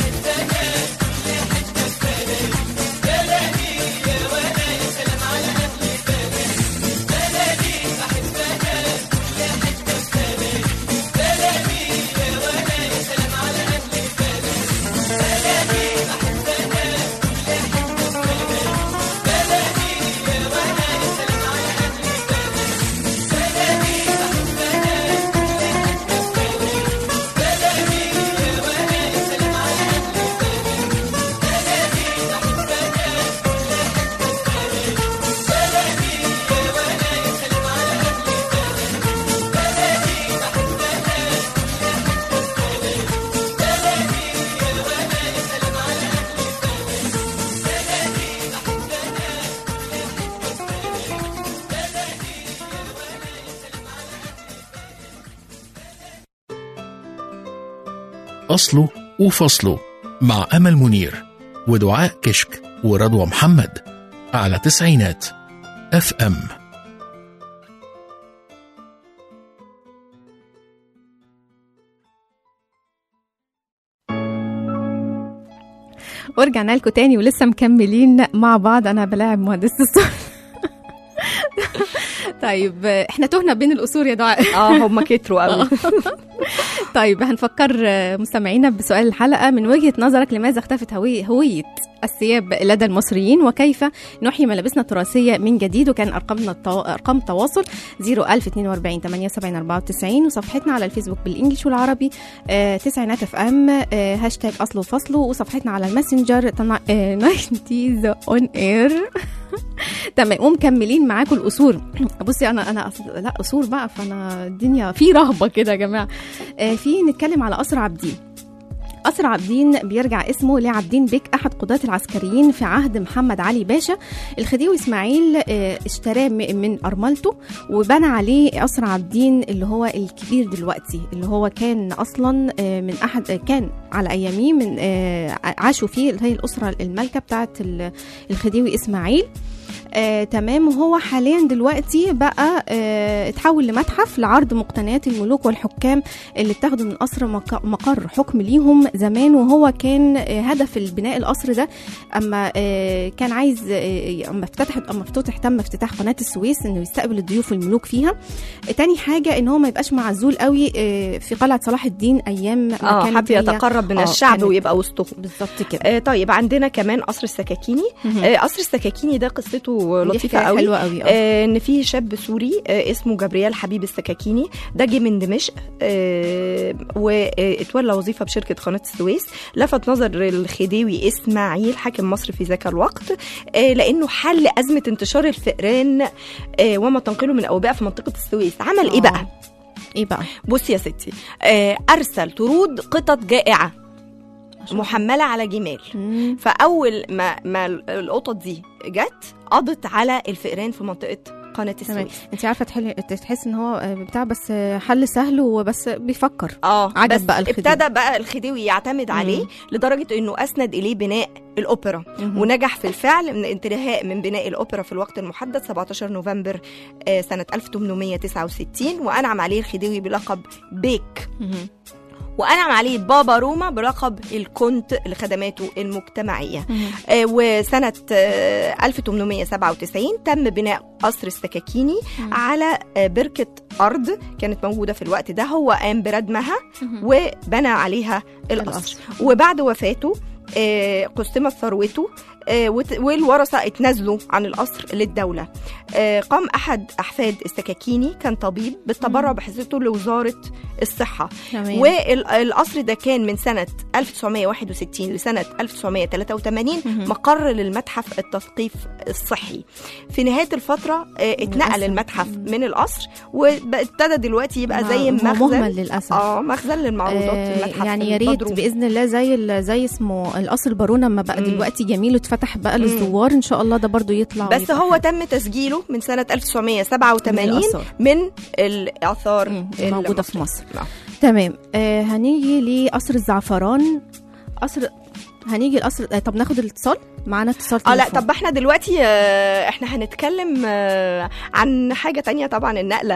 أصله وفصله مع أمل منير ودعاء كشك ورضوى محمد على تسعينات اف ام ورجعنا لكم تاني ولسه مكملين مع بعض انا بلاعب مهندسة الصوت طيب احنا تهنا بين القصور يا دعاء اه هم كتروا قوي طيب هنفكر مستمعينا بسؤال الحلقة من وجهة نظرك لماذا اختفت هوية, هوية الثياب لدى المصريين وكيف نحيي ملابسنا التراثية من جديد وكان أرقامنا التو... أرقام التواصل 01042 78 94 وصفحتنا على الفيسبوك بالإنجلش والعربي آه تسعينات اف ام آه هاشتاج أصله وفصله وصفحتنا على الماسنجر 90 اون اير تمام ومكملين معاكم القصور بصي انا انا أصل لا قصور بقى فانا الدنيا في رهبه كده يا جماعه آه في نتكلم على قصر عابدين قصر عابدين بيرجع اسمه لعابدين بيك احد قضاة العسكريين في عهد محمد علي باشا الخديوي اسماعيل آه، اشتراه م- من ارملته وبنى عليه قصر عابدين اللي هو الكبير دلوقتي اللي هو كان اصلا آه، من احد آه، كان على اياميه من آه، عاشوا فيه اللي هي الاسره المالكه بتاعت ال- الخديوي اسماعيل آه، تمام وهو حاليا دلوقتي بقى آه، اتحول لمتحف لعرض مقتنيات الملوك والحكام اللي اتاخدوا من قصر مق- مقر حكم ليهم زمان وهو كان آه، هدف البناء القصر ده اما آه، كان عايز آه، اما افتتحت اما افتتح تم افتتاح قناه السويس انه يستقبل الضيوف والملوك فيها آه، تاني حاجه ان هو ما يبقاش معزول قوي آه، في قلعه صلاح الدين ايام ما اه كانت حب هي- يتقرب من آه، الشعب كانت- ويبقى وسطهم بالظبط كده آه طيب عندنا كمان قصر السكاكيني مهم. آه قصر السكاكيني ده قصته دي لطيفه حكاية قوي حلوه قوي آه. آه ان في شاب سوري آه اسمه جبريال حبيب السكاكيني ده جه من دمشق آه واتولى وظيفه بشركه قناه السويس لفت نظر الخديوي اسماعيل حاكم مصر في ذاك الوقت آه لانه حل ازمه انتشار الفئران آه وما تنقله من اوبئه في منطقه السويس عمل ايه آه. بقى ايه بقى بصي يا ستي آه ارسل طرود قطط جائعه محمله على جمال مم. فاول ما ما القطط دي جت قضت على الفئران في منطقه قناه تمام السويس انت عارفه تحل... تحس ان هو آه، بتاع بس آه، حل سهل وبس بيفكر اه عجب بس بقى الخديوي. ابتدى بقى الخديوي يعتمد عليه مم. لدرجه انه اسند اليه بناء الاوبرا مهم. ونجح في الفعل من انتهاء من بناء الاوبرا في الوقت المحدد 17 نوفمبر آه، سنه 1869 وانعم عليه الخديوي بلقب بيك مهم. وانعم عليه بابا روما بلقب الكونت لخدماته المجتمعيه مهم. آه، وسنة آه، 1897 تم بناء قصر السكاكيني مم. على آه، بركة أرض كانت موجودة في الوقت ده هو قام بردمها مهم. وبنى عليها القصر القصر. وبعد وفاته آه، قسمت ثروته آه، وت- والورثة اتنازلوا عن القصر للدولة آه، قام أحد أحفاد السكاكيني كان طبيب بالتبرع بحصته لوزارة الصحة تمام والقصر ده كان من سنة 1961 لسنة 1983 مهم. مقر للمتحف التثقيف الصحي في نهاية الفترة آه، اتنقل للأسف. المتحف من القصر وابتدى دلوقتي يبقى زي هو مخزن مهمل للاسف اه مخزن للمعروضات آه، المتحف يعني يا ريت البدروم. باذن الله زي ال- زي اسمه القصر البارونه لما بقى مم. دلوقتي جميل واتفتح بقى مم. للزوار ان شاء الله ده برضو يطلع بس ويبقى هو حلو. تم تسجيله من سنة 1987 الآثار. من الآثار مم، موجوده في المصرية. مصر نعم. تمام آه هنيجي لقصر الزعفران قصر هنيجي القصر آه طب ناخد الاتصال معانا اتصال اه لا تليفون. طب احنا دلوقتي آه، احنا هنتكلم آه، عن حاجة تانية طبعا النقلة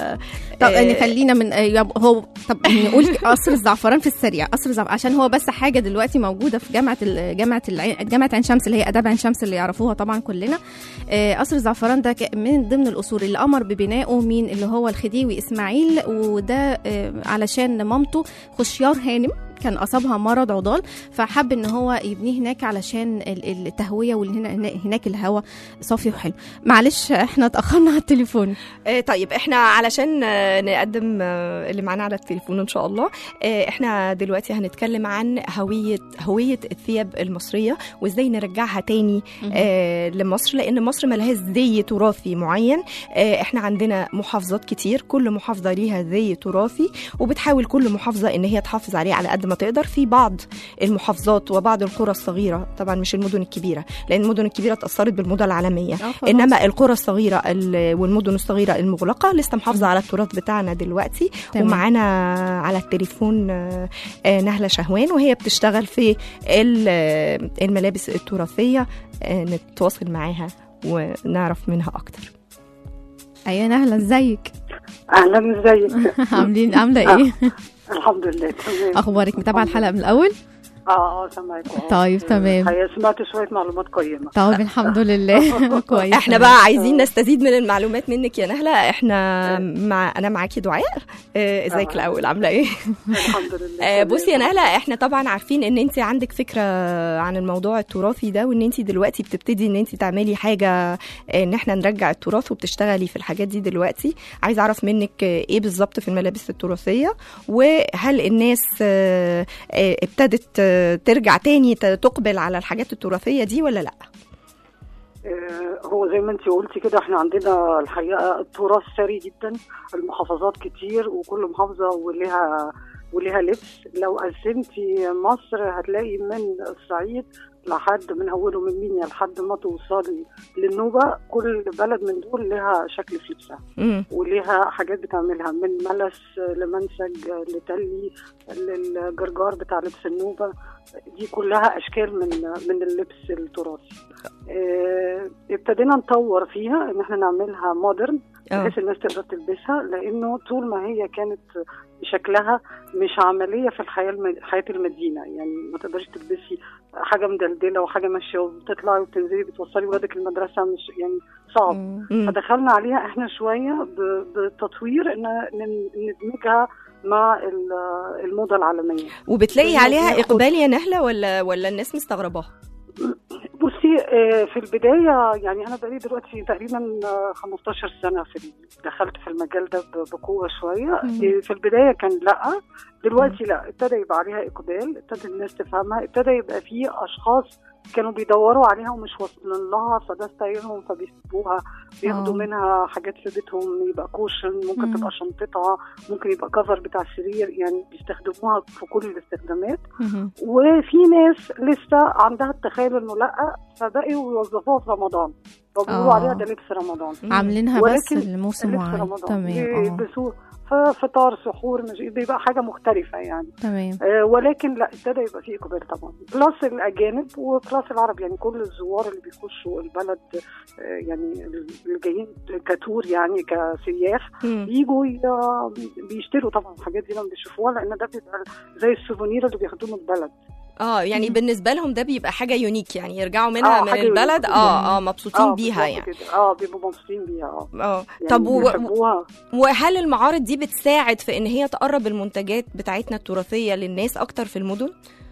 طب آه، نخلينا من آه، يب- هو طب نقول قصر الزعفران في السريع قصر الزعفران عشان هو بس حاجه دلوقتي موجوده في جامعه ال- جامعه العين جامعه عين شمس اللي هي اداب عين شمس اللي يعرفوها طبعا كلنا آه، قصر الزعفران ده ك- من ضمن القصور اللي امر ببنائه مين اللي هو الخديوي اسماعيل وده آه، علشان مامته خشيار هانم كان اصابها مرض عضال فحب ان هو يبنيه هناك علشان ال- التهويه وهناك الهواء صافي وحلو معلش احنا اتاخرنا على التليفون آه، طيب احنا علشان آه، نقدم آه، اللي معانا على التليفون ان شاء الله آه، احنا دلوقتي هنتكلم عن هوية هوية الثياب المصرية وازاي نرجعها تاني آه، لمصر لان مصر ملهاش زي تراثي معين آه، احنا عندنا محافظات كتير كل محافظة ليها زي تراثي وبتحاول كل محافظة ان هي تحافظ عليه على قد ما تقدر في بعض المحافظات وبعض القرى الصغيرة طبعا مش المدن الكبيرة لان المدن الكبيرة اتأثرت بالموضة العالمية آه، خلاص. انما القرى الصغيره ال- والمدن الصغيره المغلقه لسه محافظه على التراث بتاعنا دلوقتي تمام. ومعانا على التليفون آه، آه، نهله شهوان وهي بتشتغل في ال- آه، الملابس التراثيه آه، نتواصل معاها ونعرف منها اكتر ايوه نهله ازيك اهلا ازيك عاملين عامله ايه الحمد لله تمام اخبارك متابعه الحلقه من الاول اه اه سامعك أهو. طيب، تمام. الحقيقه سمعت شويه معلومات قيمه طب الحمد لله كويس احنا بقى عايزين نستزيد من المعلومات منك يا نهله احنا مع انا معاكي دعاء آه، ازيك آه. الاول عامله ايه الحمد لله آه، تمام. بصي يا نهله احنا طبعا عارفين ان انت عندك فكره عن الموضوع التراثي ده وان انت دلوقتي بتبتدي ان انت تعملي حاجه آه، ان احنا نرجع التراث وبتشتغلي في الحاجات دي دلوقتي عايزه اعرف منك آه، ايه بالظبط في الملابس التراثيه وهل الناس آه، آه، ابتدت آه، ترجع تاني ت- تقبل على الحاجات التراثيه دي ولا لا آه، هو زي ما انت قلتي كده احنا عندنا الحقيقه التراث ثري جدا المحافظات كتير وكل محافظه ولها ولها لبس لو قسمتي مصر هتلاقي من الصعيد لحد من اوله من مينيا لحد ما توصلي للنوبه كل بلد من دول لها شكل في لبسها مم. وليها حاجات بتعملها من ملس لمنسج لتلي للجرجار بتاع لبس النوبة دي كلها أشكال من من اللبس التراثي آه، ابتدينا نطور فيها ان احنا نعملها مودرن اه بحيث الناس تقدر تلبسها لانه طول ما هي كانت شكلها مش عمليه في الحياه الم... حياه المدينه يعني ما تقدريش تلبسي حاجه مدلدله وحاجه ماشيه وبتطلعي وبتنزلي بتوصلي ولادك المدرسه مش يعني صعب مم. فدخلنا عليها احنا شويه ب- بتطوير ان ن- ندمجها مع ال- الموضه العالميه وبتلاقي لأنه عليها بياخد- اقبال يا نهله ولا ولا الناس مستغرباها بصي آه، في البدايه يعني انا بقالي دلوقتي تقريبا آه، 15 سنه في ال- دخلت في المجال ده ب- بقوه شويه مم. آه، في البدايه كان لا دلوقتي لا ابتدى يبقى عليها اقبال ابتدى الناس تفهمها ابتدى يبقى في اشخاص كانوا بيدوروا عليها ومش واصلين لها فده ستايلهم فبيسيبوها بياخدوا آه. منها حاجات في بيتهم يبقى كوشن ممكن مم. تبقى شنطتها ممكن يبقى كفر بتاع السرير يعني بيستخدموها في كل الاستخدامات مهم. وفي ناس لسه عندها التخيل انه لا فبقوا يوظفوها في رمضان فبيقولوا آه. عليها ده لبس رمضان عاملينها بس ولكن لموسم لبس معين رمضان تمام اه يلبسوه ففطار سحور مش بيبقى حاجه مختلفه يعني تمام آه ولكن لا ابتدى يبقى فيه اقبال طبعا بلس الاجانب وبلس العرب يعني كل الزوار اللي بيخشوا البلد آه يعني اللي جايين كتور يعني كسياح مم. بيجوا ي- بيشتروا طبعا الحاجات دي لما بيشوفوها لان ده بيبقى زي السوفونير اللي بياخدوه من البلد اه يعني مم. بالنسبه لهم ده بيبقى حاجه يونيك يعني يرجعوا منها آه، من حاجة البلد يونيك. اه اه مبسوطين اه بيها بالظبط يعني كده. اه بيبقوا مبسوطين بيها اه اه يعني طب و... بيحبوها وهل المعارض دي بتساعد في ان هي تقرب المنتجات بتاعتنا التراثيه للناس اكتر في المدن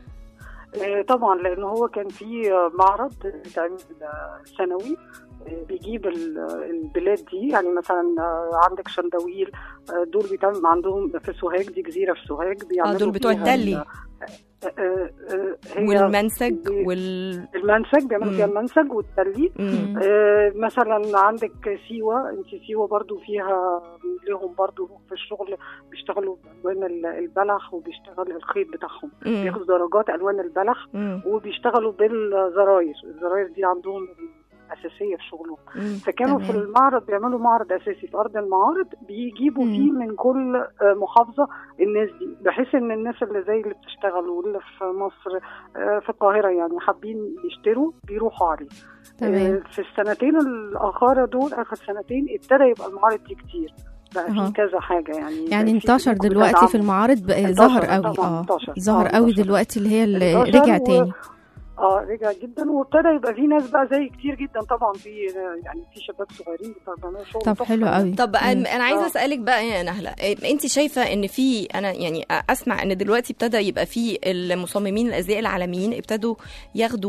آه، طبعا لان هو كان في آه، معرض بيتعمل آه، سنوي آه، بيجيب ال- البلاد دي يعني مثلا آه، عندك شندويل آه، دول بيتعمل عندهم في سوهاج دي جزيره في سوهاج بيعملوا دول بتوع فيها التلي. ال- آه، آه، آه، هي والمنسج بي- وال المنسج بيعملوا فيها مم. المنسج والتلي مم. آه، مثلا عندك سيوة انت سيوة برضو فيها لهم برضو في الشغل بيشتغلوا بألوان ال- البلح وبيشتغل الخيط بتاعهم مم. بياخدوا درجات ألوان البلح مم. وبيشتغلوا بالزراير الزراير دي عندهم أساسية في شغلهم مم. فكانوا في تمام. المعرض بيعملوا معرض أساسي في أرض المعارض بيجيبوا مم. فيه من كل آه، محافظة الناس دي بحيث إن الناس اللي زي اللي بتشتغل واللي في مصر آه، في القاهرة يعني حابين يشتروا بيروحوا عليه تمام آه، في السنتين الأخيرة دول آخر سنتين ابتدى يبقى المعارض دي كتير بقى أها. في كذا حاجة يعني يعني بقى في انتشر بيكون دلوقتي بتدعم. في المعارض بقى انتشر ظهر قوي طبعاً، اه انتشر. ظهر آه، قوي انتشر. دلوقتي اللي هي اللي انتشر رجع و- تاني اه رجع جدا وابتدى يبقى في ناس بقى زي كتير جدا طبعا في يعني في شباب صغيرين بيعملوا شغل طب تحفة حلو يعني. قوي طب مم. انا عايزه آه. اسالك بقى يا نهله انت شايفه ان في انا يعني اسمع ان دلوقتي ابتدى يبقى في المصممين الازياء العالميين ابتدوا ياخدوا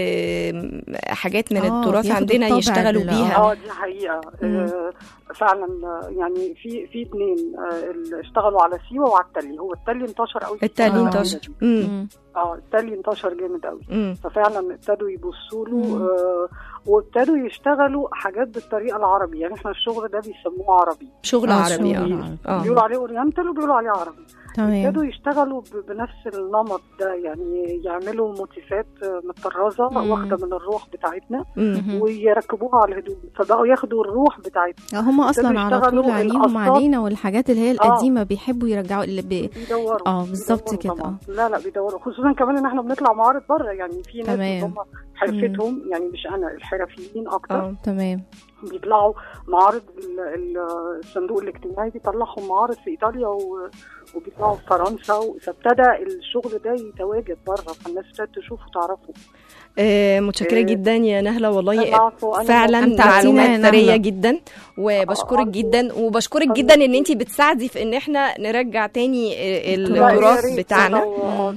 آم، حاجات من آه، التراث بياخدوا عندنا الطابع يشتغلوا بال- بيها اه دي حقيقة مم. آه فعلا آه، يعني في في اثنين آه اللي اشتغلوا على سيوة وعلى التلي هو التلي انتشر قوي في التالي الفترة انتشر دي. مم. مم. اه التلي انتشر جامد قوي مم. ففعلا ابتدوا يبصوا له مم. آه وابتدوا يشتغلوا حاجات بالطريقه العربي يعني احنا الشغل ده بيسموه عربي شغل آه، عربي شغل اه عربي. اه بيقولوا عليه اورينتال وبيقولوا عليه عربي تمام ابتدوا يشتغلوا ب- بنفس النمط ده يعني يعملوا موتيفات آه، متطرزه مم. واخده من الروح بتاعتنا مم. مهم. ويركبوها على الهدوم فبقوا ياخدوا الروح بتاعتنا هم اصلا على طول يشتغلوا عليهم القصات. علينا والحاجات اللي هي آه. القديمه بيحبوا يرجعوا اللي بي... بيدوروا اه بالظبط بيدوروا كده طبعاً. اه لا لا بيدوروا خصوصا كمان ان احنا بنطلع معارض بره يعني في ناس تمام. هم حرفتهم يعني مش انا الحرفيين اكتر اه تمام بيطلعوا معارض ال- ال- الصندوق الاجتماعي بيطلعهم معارض في ايطاليا و- وبيطلعوا في فرنسا و- فابتدى الشغل ده يتواجد بره فالناس ابتدت تشوف وتعرفه آه، متشكره آه، جدا يا نهله والله العفو، أنا فعلا أمتعتينا معلومات يا ثريه نهلة. جدا وبشكرك أرجو. جدا وبشكرك أرجو. جدا ان انت بتساعدي في ان احنا نرجع تاني آه، لا، يا التراث ريت بتاعنا لو-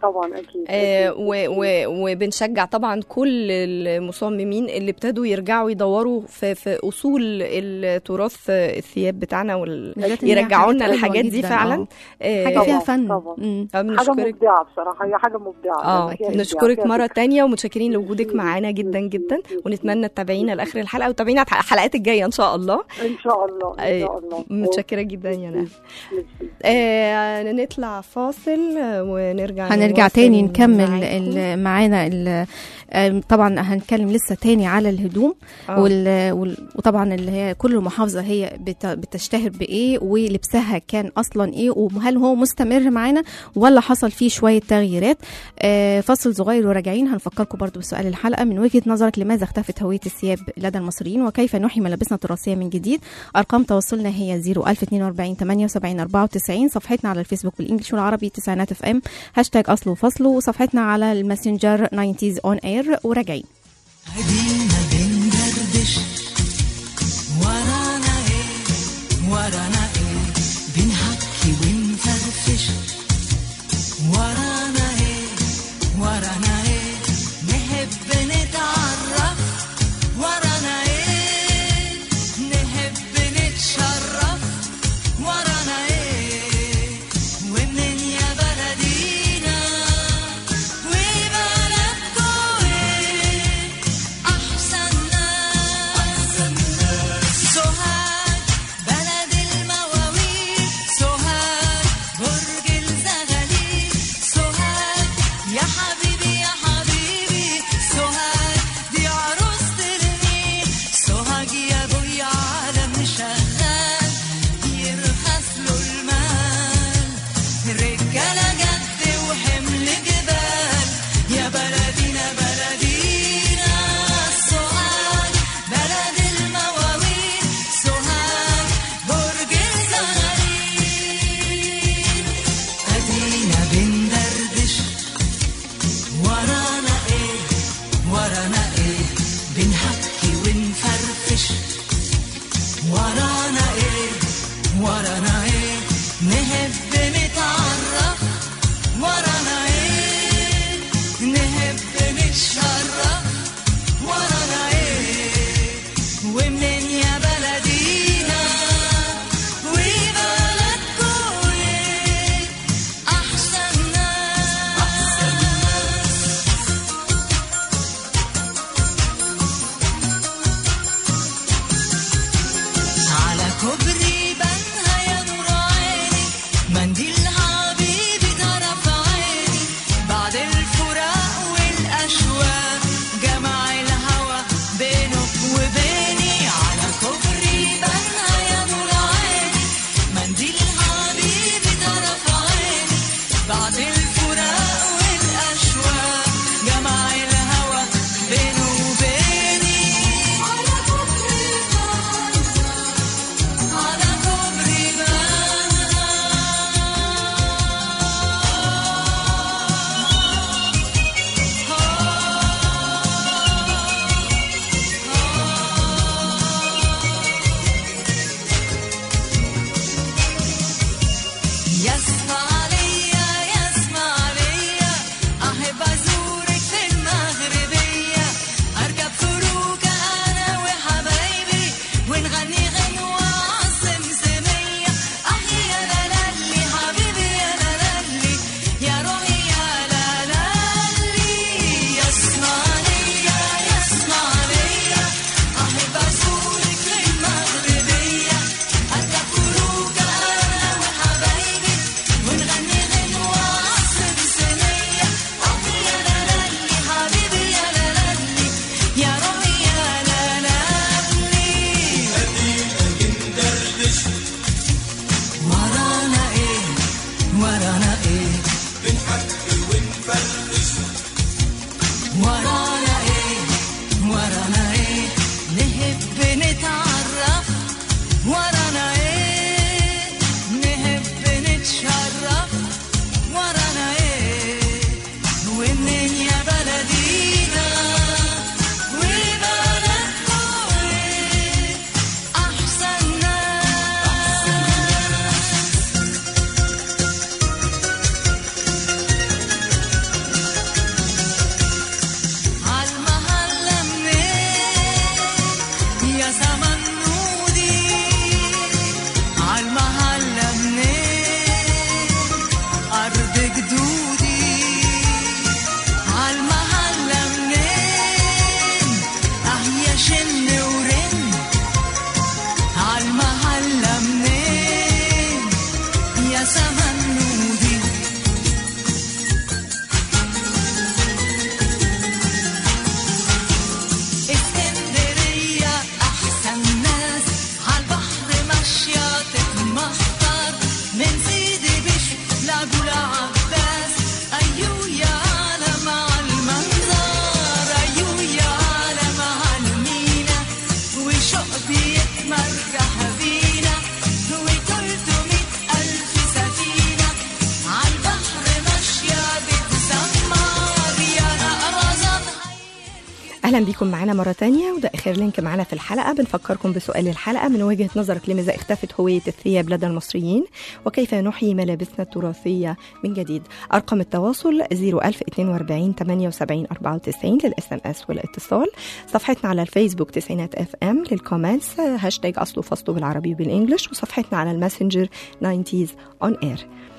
طبعا اكيد آه، أكيد. و- و- وبنشجع طبعا كل المصممين اللي ابتدوا يرجعوا يدوروا في, في اصول التراث الثياب بتاعنا وال... بالذات إن هي يرجعوا لنا حاجات الحاجات حلوة دي جداً، فعلا آه. آه، حاجه فيها طبعاً، فن طبعاً. مم. آه، حاجه بنشكرك مبدعه بصراحه هي حاجه مبدعه اه فيها إبداع، نشكرك فيها مرة فكرة. تانية ومتشكرين لوجودك معانا جدا جدا ونتمنى تتابعينا لاخر الحلقة وتابعينا على الحلقات الجاية ان شاء الله ان شاء الله ان أي، شاء الله متشكرة جدا يا نهى ميرسي. آه نطلع فاصل آه، ونرجع هنرجع نواصل تاني نكمل معاكم. ال- معانا ال- آم، طبعا هنتكلم لسه تاني على الهدوم آه. وال... وال... وطبعا اللي هي كل محافظه هي بت... بتشتهر بايه ولبسها كان اصلا ايه وهل هو مستمر معانا ولا حصل فيه شويه تغييرات آه فصل صغير وراجعين هنفكركم برضو بسؤال الحلقه من وجهه نظرك لماذا اختفت هويه الثياب لدى المصريين وكيف نحيي ملابسنا التراثيه من جديد ارقام تواصلنا هي 01042 78 94 صفحتنا على الفيسبوك بالانجلش والعربي تسعينات اف ام هاشتاج اصل وفصل وصفحتنا على الماسنجر 90s اون اير وراجعين قديمة بندردش ورانا ايه ورانا ايه بنحكي ونفرفش ورانا ايه ورانا ايه نحب نتعرف ورانا ايه نحب نتشرف ورانا ايه ومنين يا بلدينا وبلدكوا ايه أحسن ناس سوهاج بلد المواويل اهلا بيكم معانا مره تانية وده اخر لينك معانا في الحلقه بنفكركم بسؤال الحلقه من وجهه نظرك لماذا اختفت هويه الثياب لدى المصريين وكيف نحيي ملابسنا التراثيه من جديد ارقام التواصل 01042 78 94 للاس ام اس والاتصال صفحتنا على الفيسبوك تسعينات اف ام للكومنتس هاشتاج اصله فصله بالعربي وبالانجلش وصفحتنا على الماسنجر 90s اون اير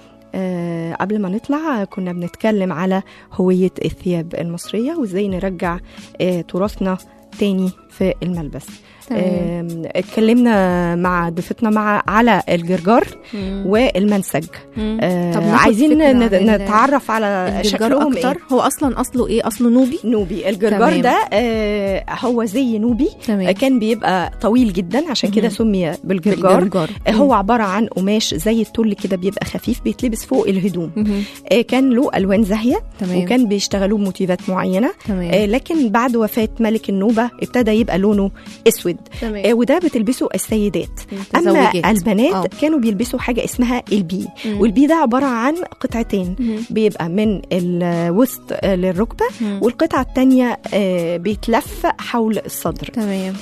آه قبل ما نطلع كنا بنتكلم على هوية الثياب المصرية وازاي نرجع آه تراثنا تاني في الملبس تمام. آم، اتكلمنا مع ضيفتنا مع على الجرجار مم. والمنسج مم. آه طب ناخد عايزين فكرة عن ن- ال- نتعرف على الجرجار شكلهم اكتر ايه هو اصلا اصله ايه اصله نوبي نوبي الجرجار تمام. ده آه هو زي نوبي تمام آه، كان بيبقى طويل جدا عشان كده مهم. سمي بالجرجار بالجرجار آه، هو عبارة عن قماش زي التل كده بيبقى خفيف بيتلبس فوق الهدوم مهم. آه، كان له الوان زاهيه تمام وكان بيشتغلوه بموتيفات معينه آه، تمام لكن بعد وفاه ملك النوبه ابتدى يبقى لونه اسود تمام آه، وده بتلبسه السيدات اما متزوجات. البنات آه. كانوا بيلبسوا حاجه اسمها البي مم. والبي ده عباره عن قطعتين مهم. بيبقى من الوسط آه، للركبه مم. والقطعه الثانيه بيتلف حول الصدر تمام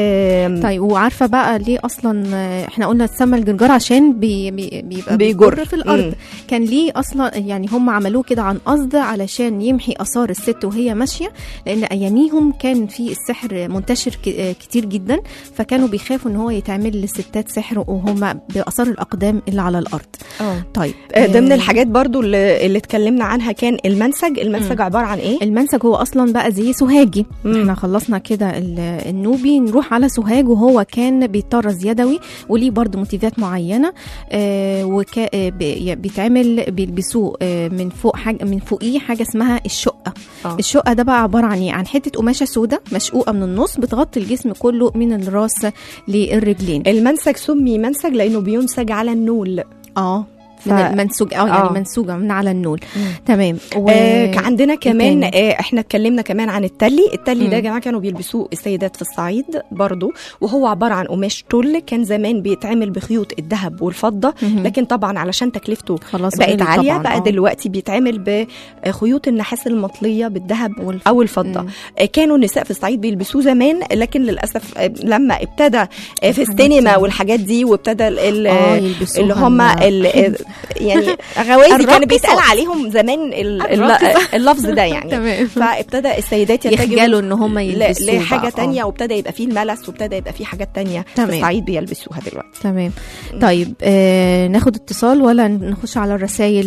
آم، طيب وعارفه بقى ليه اصلا آه، احنا قلنا اتسمى الجرجار عشان بي بي بيبقى بيجر. بيجر في الارض مم. كان ليه اصلا يعني هم عملوه كده عن قصد علشان يمحي اثار الست وهي ماشيه لان اياميهم كان في السحر منتشر ك- آه، كتير جدا فكانوا بيخافوا ان هو يتعمل للستات سحر وهم باثار الاقدام اللي على الارض اه طيب آه، ضمن آه، الحاجات برضو اللي, اللي اتكلمنا عنها كان المنسج المنسج مم. عباره عن ايه المنسج هو اصلا بقى زي سوهاجي مم. احنا خلصنا كده ال- النوبي نروح على سوهاج وهو كان بيطرز يدوي وليه برضو موتيفات معينه آه وكا آه بي- بيتعمل بيلبسوه آه من فوق حاجه من فوقيه حاجه اسمها الشقه آه. الشقه ده بقى عباره عن ايه عن حته قماشه سودة مشقوقه من النص بتغطي الجسم كله من الراس للرجلين المنسج سمي منسج لانه بينسج على النول اه ف- من المنسوج اه يعني آه. منسوجه من على النول مم. تمام و... آه كان عندنا كمان تاني؟ آه احنا اتكلمنا كمان عن التلي التلي ده مم. يا جماعه كانوا بيلبسوه السيدات في الصعيد برضو وهو عباره عن قماش تل كان زمان بيتعمل بخيوط الذهب والفضه مهم. لكن طبعا علشان تكلفته خلاص بقت غلي عاليه طبعاً، بقى آه. دلوقتي بيتعمل بخيوط النحاس المطليه بالذهب والف- او الفضه مم. آه، كانوا النساء في الصعيد بيلبسوه زمان لكن للاسف آه، لما ابتدى آه، في الحاجات السينما دي. والحاجات دي وابتدى ال- ال- اه يلبسوها اللي هم ال- ال- يعني غوازي كان الراقصات. بيتقال عليهم زمان ال- ال- الراقصات. اللفظ ده يعني تمام فابتدى السيدات يتجهوا يخجلوا ان هم ل- يلبسوه لحاجه بقى. تانية آه. وابتدى يبقى فيه الملس وابتدى يبقى فيه حاجات تانية تمام. في الصعيد بيلبسوها دلوقتي تمام طيب آه ناخد اتصال ولا نخش على الرسائل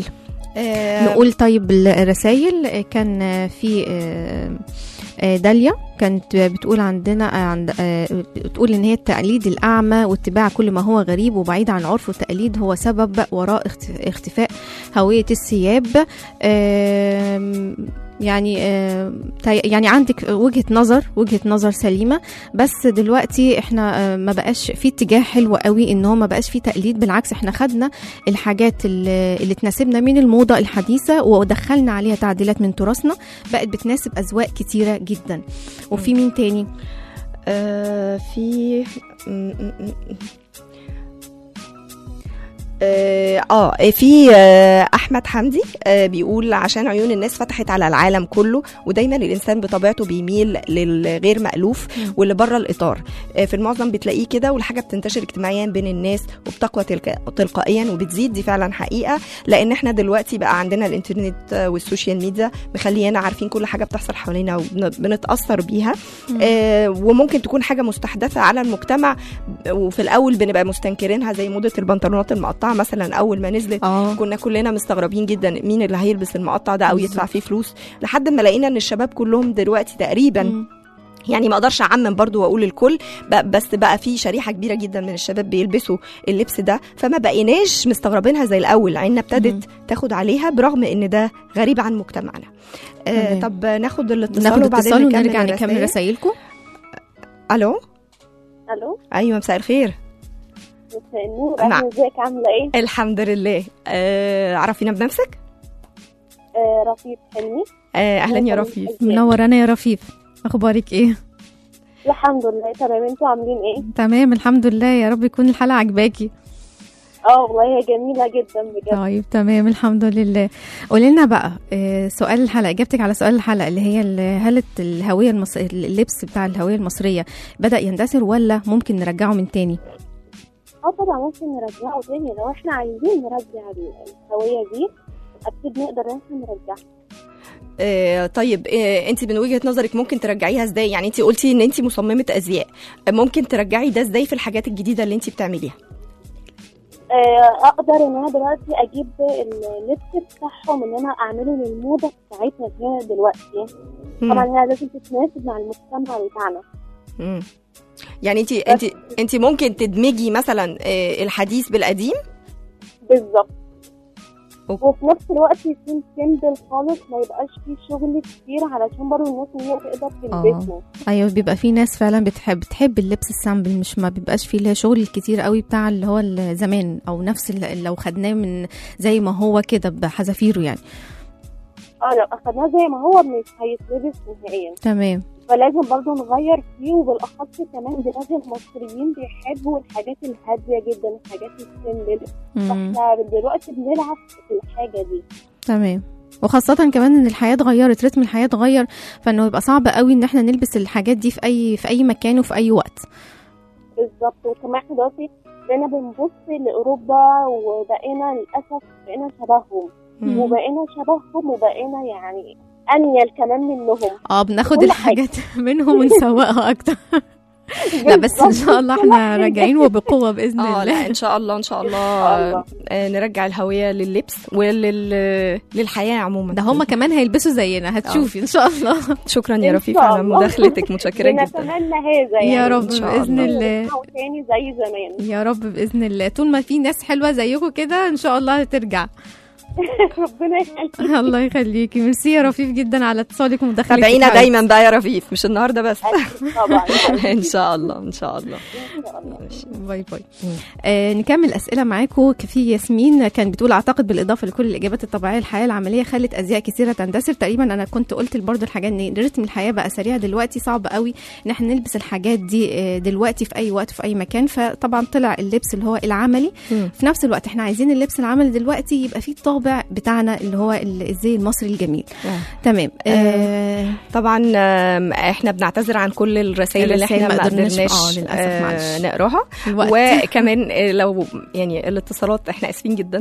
آه، نقول طيب الرسائل آه، كان آه، في آه، آه، داليا كانت بتقول عندنا آه، عند آه، بتقول ان هي التقليد الاعمى واتباع كل ما هو غريب وبعيد عن عرف التقليد هو سبب وراء اخت- اختفاء هويه الثياب آم، يعني آم، تي- يعني عندك وجهه نظر وجهه نظر سليمه بس دلوقتي احنا آه، ما بقاش في اتجاه حلو قوي ان هو ما بقاش في تقليد بالعكس احنا خدنا الحاجات اللي, اللي تناسبنا من الموضه الحديثه ودخلنا عليها تعديلات من تراثنا بقت بتناسب اذواق كتيره جدا وفي مين تاني آه، في م- م- م- اه آه، في آه، احمد حمدي آه، بيقول عشان عيون الناس فتحت على العالم كله ودايما الانسان بطبيعته بيميل للغير مالوف مم. واللي بره الاطار آه، في المعظم بتلاقيه كده والحاجه بتنتشر اجتماعيا بين الناس وبتقوى تلك- تلقائيا وبتزيد دي فعلا حقيقه لان احنا دلوقتي بقى عندنا الانترنت آه، والسوشيال ميديا مخلينا عارفين كل حاجه بتحصل حوالينا وبنتاثر بيها آه، وممكن تكون حاجه مستحدثه على المجتمع وفي الاول بنبقى مستنكرينها زي موضه البنطلونات المقطعه مثلا اول ما نزلت اه كنا كلنا مستغربين جدا مين اللي هيلبس المقطع ده او بالظبط. يدفع فيه فلوس لحد ما لقينا ان الشباب كلهم دلوقتي تقريبا مم. يعني ما اقدرش اعمم برضو واقول الكل ب- بس بقى في شريحه كبيره جدا من الشباب بيلبسوا اللبس ده فما بقيناش مستغربينها زي الاول عيننا مم. ابتدت تاخد عليها برغم ان ده غريب عن مجتمعنا آه تمام. طب ناخد الاتصال ناخد وبعدين اتصال نكمل ونرجع نكمل الرسائل. رسائلكم الو الو ايوه مساء الخير مساء النور نعم. اهلا ازيك عامله ايه؟ الحمد لله آه عرفينا بنفسك آه رفيق حلمي آه اهلا يا مرحبا رفيف بك. منورانا يا رفيف اخبارك ايه الحمد لله تمام انتوا عاملين ايه؟ تمام الحمد لله يا رب يكون الحلقه عجباكي اه والله هي جميله جدا بجد طيب تمام الحمد لله قولي لنا بقى آه، سؤال الحلقه اجابتك على سؤال الحلقه اللي هي ال- هل الهويه المص... اللبس بتاع الهويه المصريه بدا يندثر ولا ممكن نرجعه من تاني اه طبعا ممكن نرجعه تاني لو احنا عايزين نرجع ال- الهويه دي اكيد نقدر ان احنا نرجعها آه، طيب آه، انت من وجهه نظرك ممكن ترجعيها ازاي يعني انت قلتي ان انت مصممه ازياء آه، ممكن ترجعي ده ازاي في الحاجات الجديده اللي انت بتعمليها آه، اقدر ان انا دلوقتي اجيب اللبس بتاعهم ان انا اعمله للموضه بتاعتنا اللي هي دلوقتي مم. طبعا هي لازم تتناسب مع المجتمع بتاعنا مم. يعني انت انت انت ممكن تدمجي مثلا آه، الحديث بالقديم بالظبط أوكي. وفي نفس الوقت يكون سيمبل خالص ما يبقاش فيه شغل كتير علشان برضه الناس ان هي تقدر تلبسه ايوه بيبقى في ناس فعلا بتحب بتحب اللبس السامبل مش ما بيبقاش فيه اللي هي شغل كتير قوي بتاع اللي هو زمان او نفس اللي لو خدناه من زي ما هو كده بحذافيره يعني اه لو اخدناه زي ما هو مش هيتلبس نهائيا تمام فلازم برضه نغير فيه وبالاخص كمان بلاد المصريين بيحبوا الحاجات الهاديه جدا الحاجات السيمبل مم. فاحنا دلوقتي بنلعب في الحاجه دي تمام وخاصة كمان ان الحياة اتغيرت رتم الحياة اتغير فانه يبقى صعب قوي ان احنا نلبس الحاجات دي في اي في اي مكان وفي اي وقت بالظبط وكمان احنا دلوقتي بقينا بنبص لاوروبا وبقينا للاسف بقينا شبههم مم. وبقينا شبههم وبقينا يعني انيل كمان منهم اه بناخد كل الحاجات منهم ونسوقها اكتر لا بس ان شاء الله احنا راجعين وبقوة باذن اه لا الله ان شاء الله ان شاء الله الله. آه، نرجع الهويه لللبس ولل للحياه عموما ده هم كمان هيلبسوا زينا هتشوفي ان شاء الله شكرا يا إن رفيف شاء على الله. مداخلتك متشكره جدا بنتمنى هذا يعني يا رب إن شاء باذن الله. الله نرجعوا تاني زي زمان يا رب باذن الله طول ما في ناس حلوه زيكم كده ان شاء الله هترجع ربنا يخليك الله يخليكي ميرسي يا رفيف جدا على اتصالك ومداخلتك تابعينا حبيبتي. دايما بقى يا رفيف مش النهارده بس طبعا ان شاء الله ان شاء الله ان شاء الله باي باي آه نكمل اسئله معاكم في ياسمين كان بتقول اعتقد بالاضافه لكل الاجابات الطبيعيه الحياه العمليه خلت ازياء كثيره تندثر تقريبا انا كنت قلت برضه الحاجات ان رتم الحياه بقى سريع دلوقتي صعب قوي ان احنا نلبس الحاجات دي آه، دلوقتي في اي وقت في اي مكان فطبعا طلع اللبس اللي هو العملي مم. في نفس الوقت احنا عايزين اللبس العملي دلوقتي يبقى فيه الطابع بتاعنا اللي هو ال- الزي المصري الجميل آه. تمام آه طبعا آم، احنا بنعتذر عن كل الرسائل اللي الرسائل احنا ما ما قدرناش- قدرناش آه، للأسف، آه، معلش. نقراها الوقت. وكمان آه، لو يعني الاتصالات احنا اسفين جدا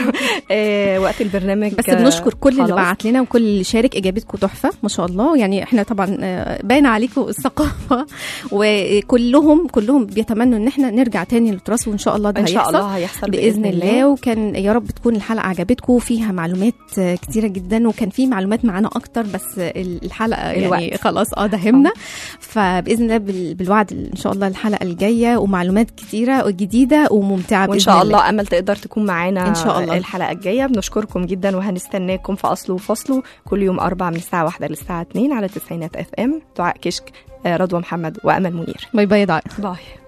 آه، وقت البرنامج بس آه، بنشكر كل اللي خلاص. بعت لنا وكل اللي شارك اجابتكم تحفه ما شاء الله يعني احنا طبعا آه، باين عليكم الثقافه وكلهم كلهم بيتمنوا ان احنا نرجع تاني للتراث وان شاء الله ده ان شاء هيحصل الله هيحصل باذن الله وكان يا رب تكون الحلقه عجبتكم فيها معلومات آه، كتيره جدا وكان في معلومات معانا اكتر بس الحلقه يعني الوقت. خلاص اه دهمنا فباذن الله بال- بالوعد ان شاء الله الحلقه الجايه ومعلومات كتيره وجديده وممتعه وان بإذن شاء الله امل تقدر تكون معانا إن شاء الله. الحلقه الجايه بنشكركم جدا وهنستناكم في اصله وفصله كل يوم اربع من الساعه واحدة للساعه 2 على تسعينات اف ام دعاء كشك آه، رضوى محمد وامل منير باي باي يا دعاء باي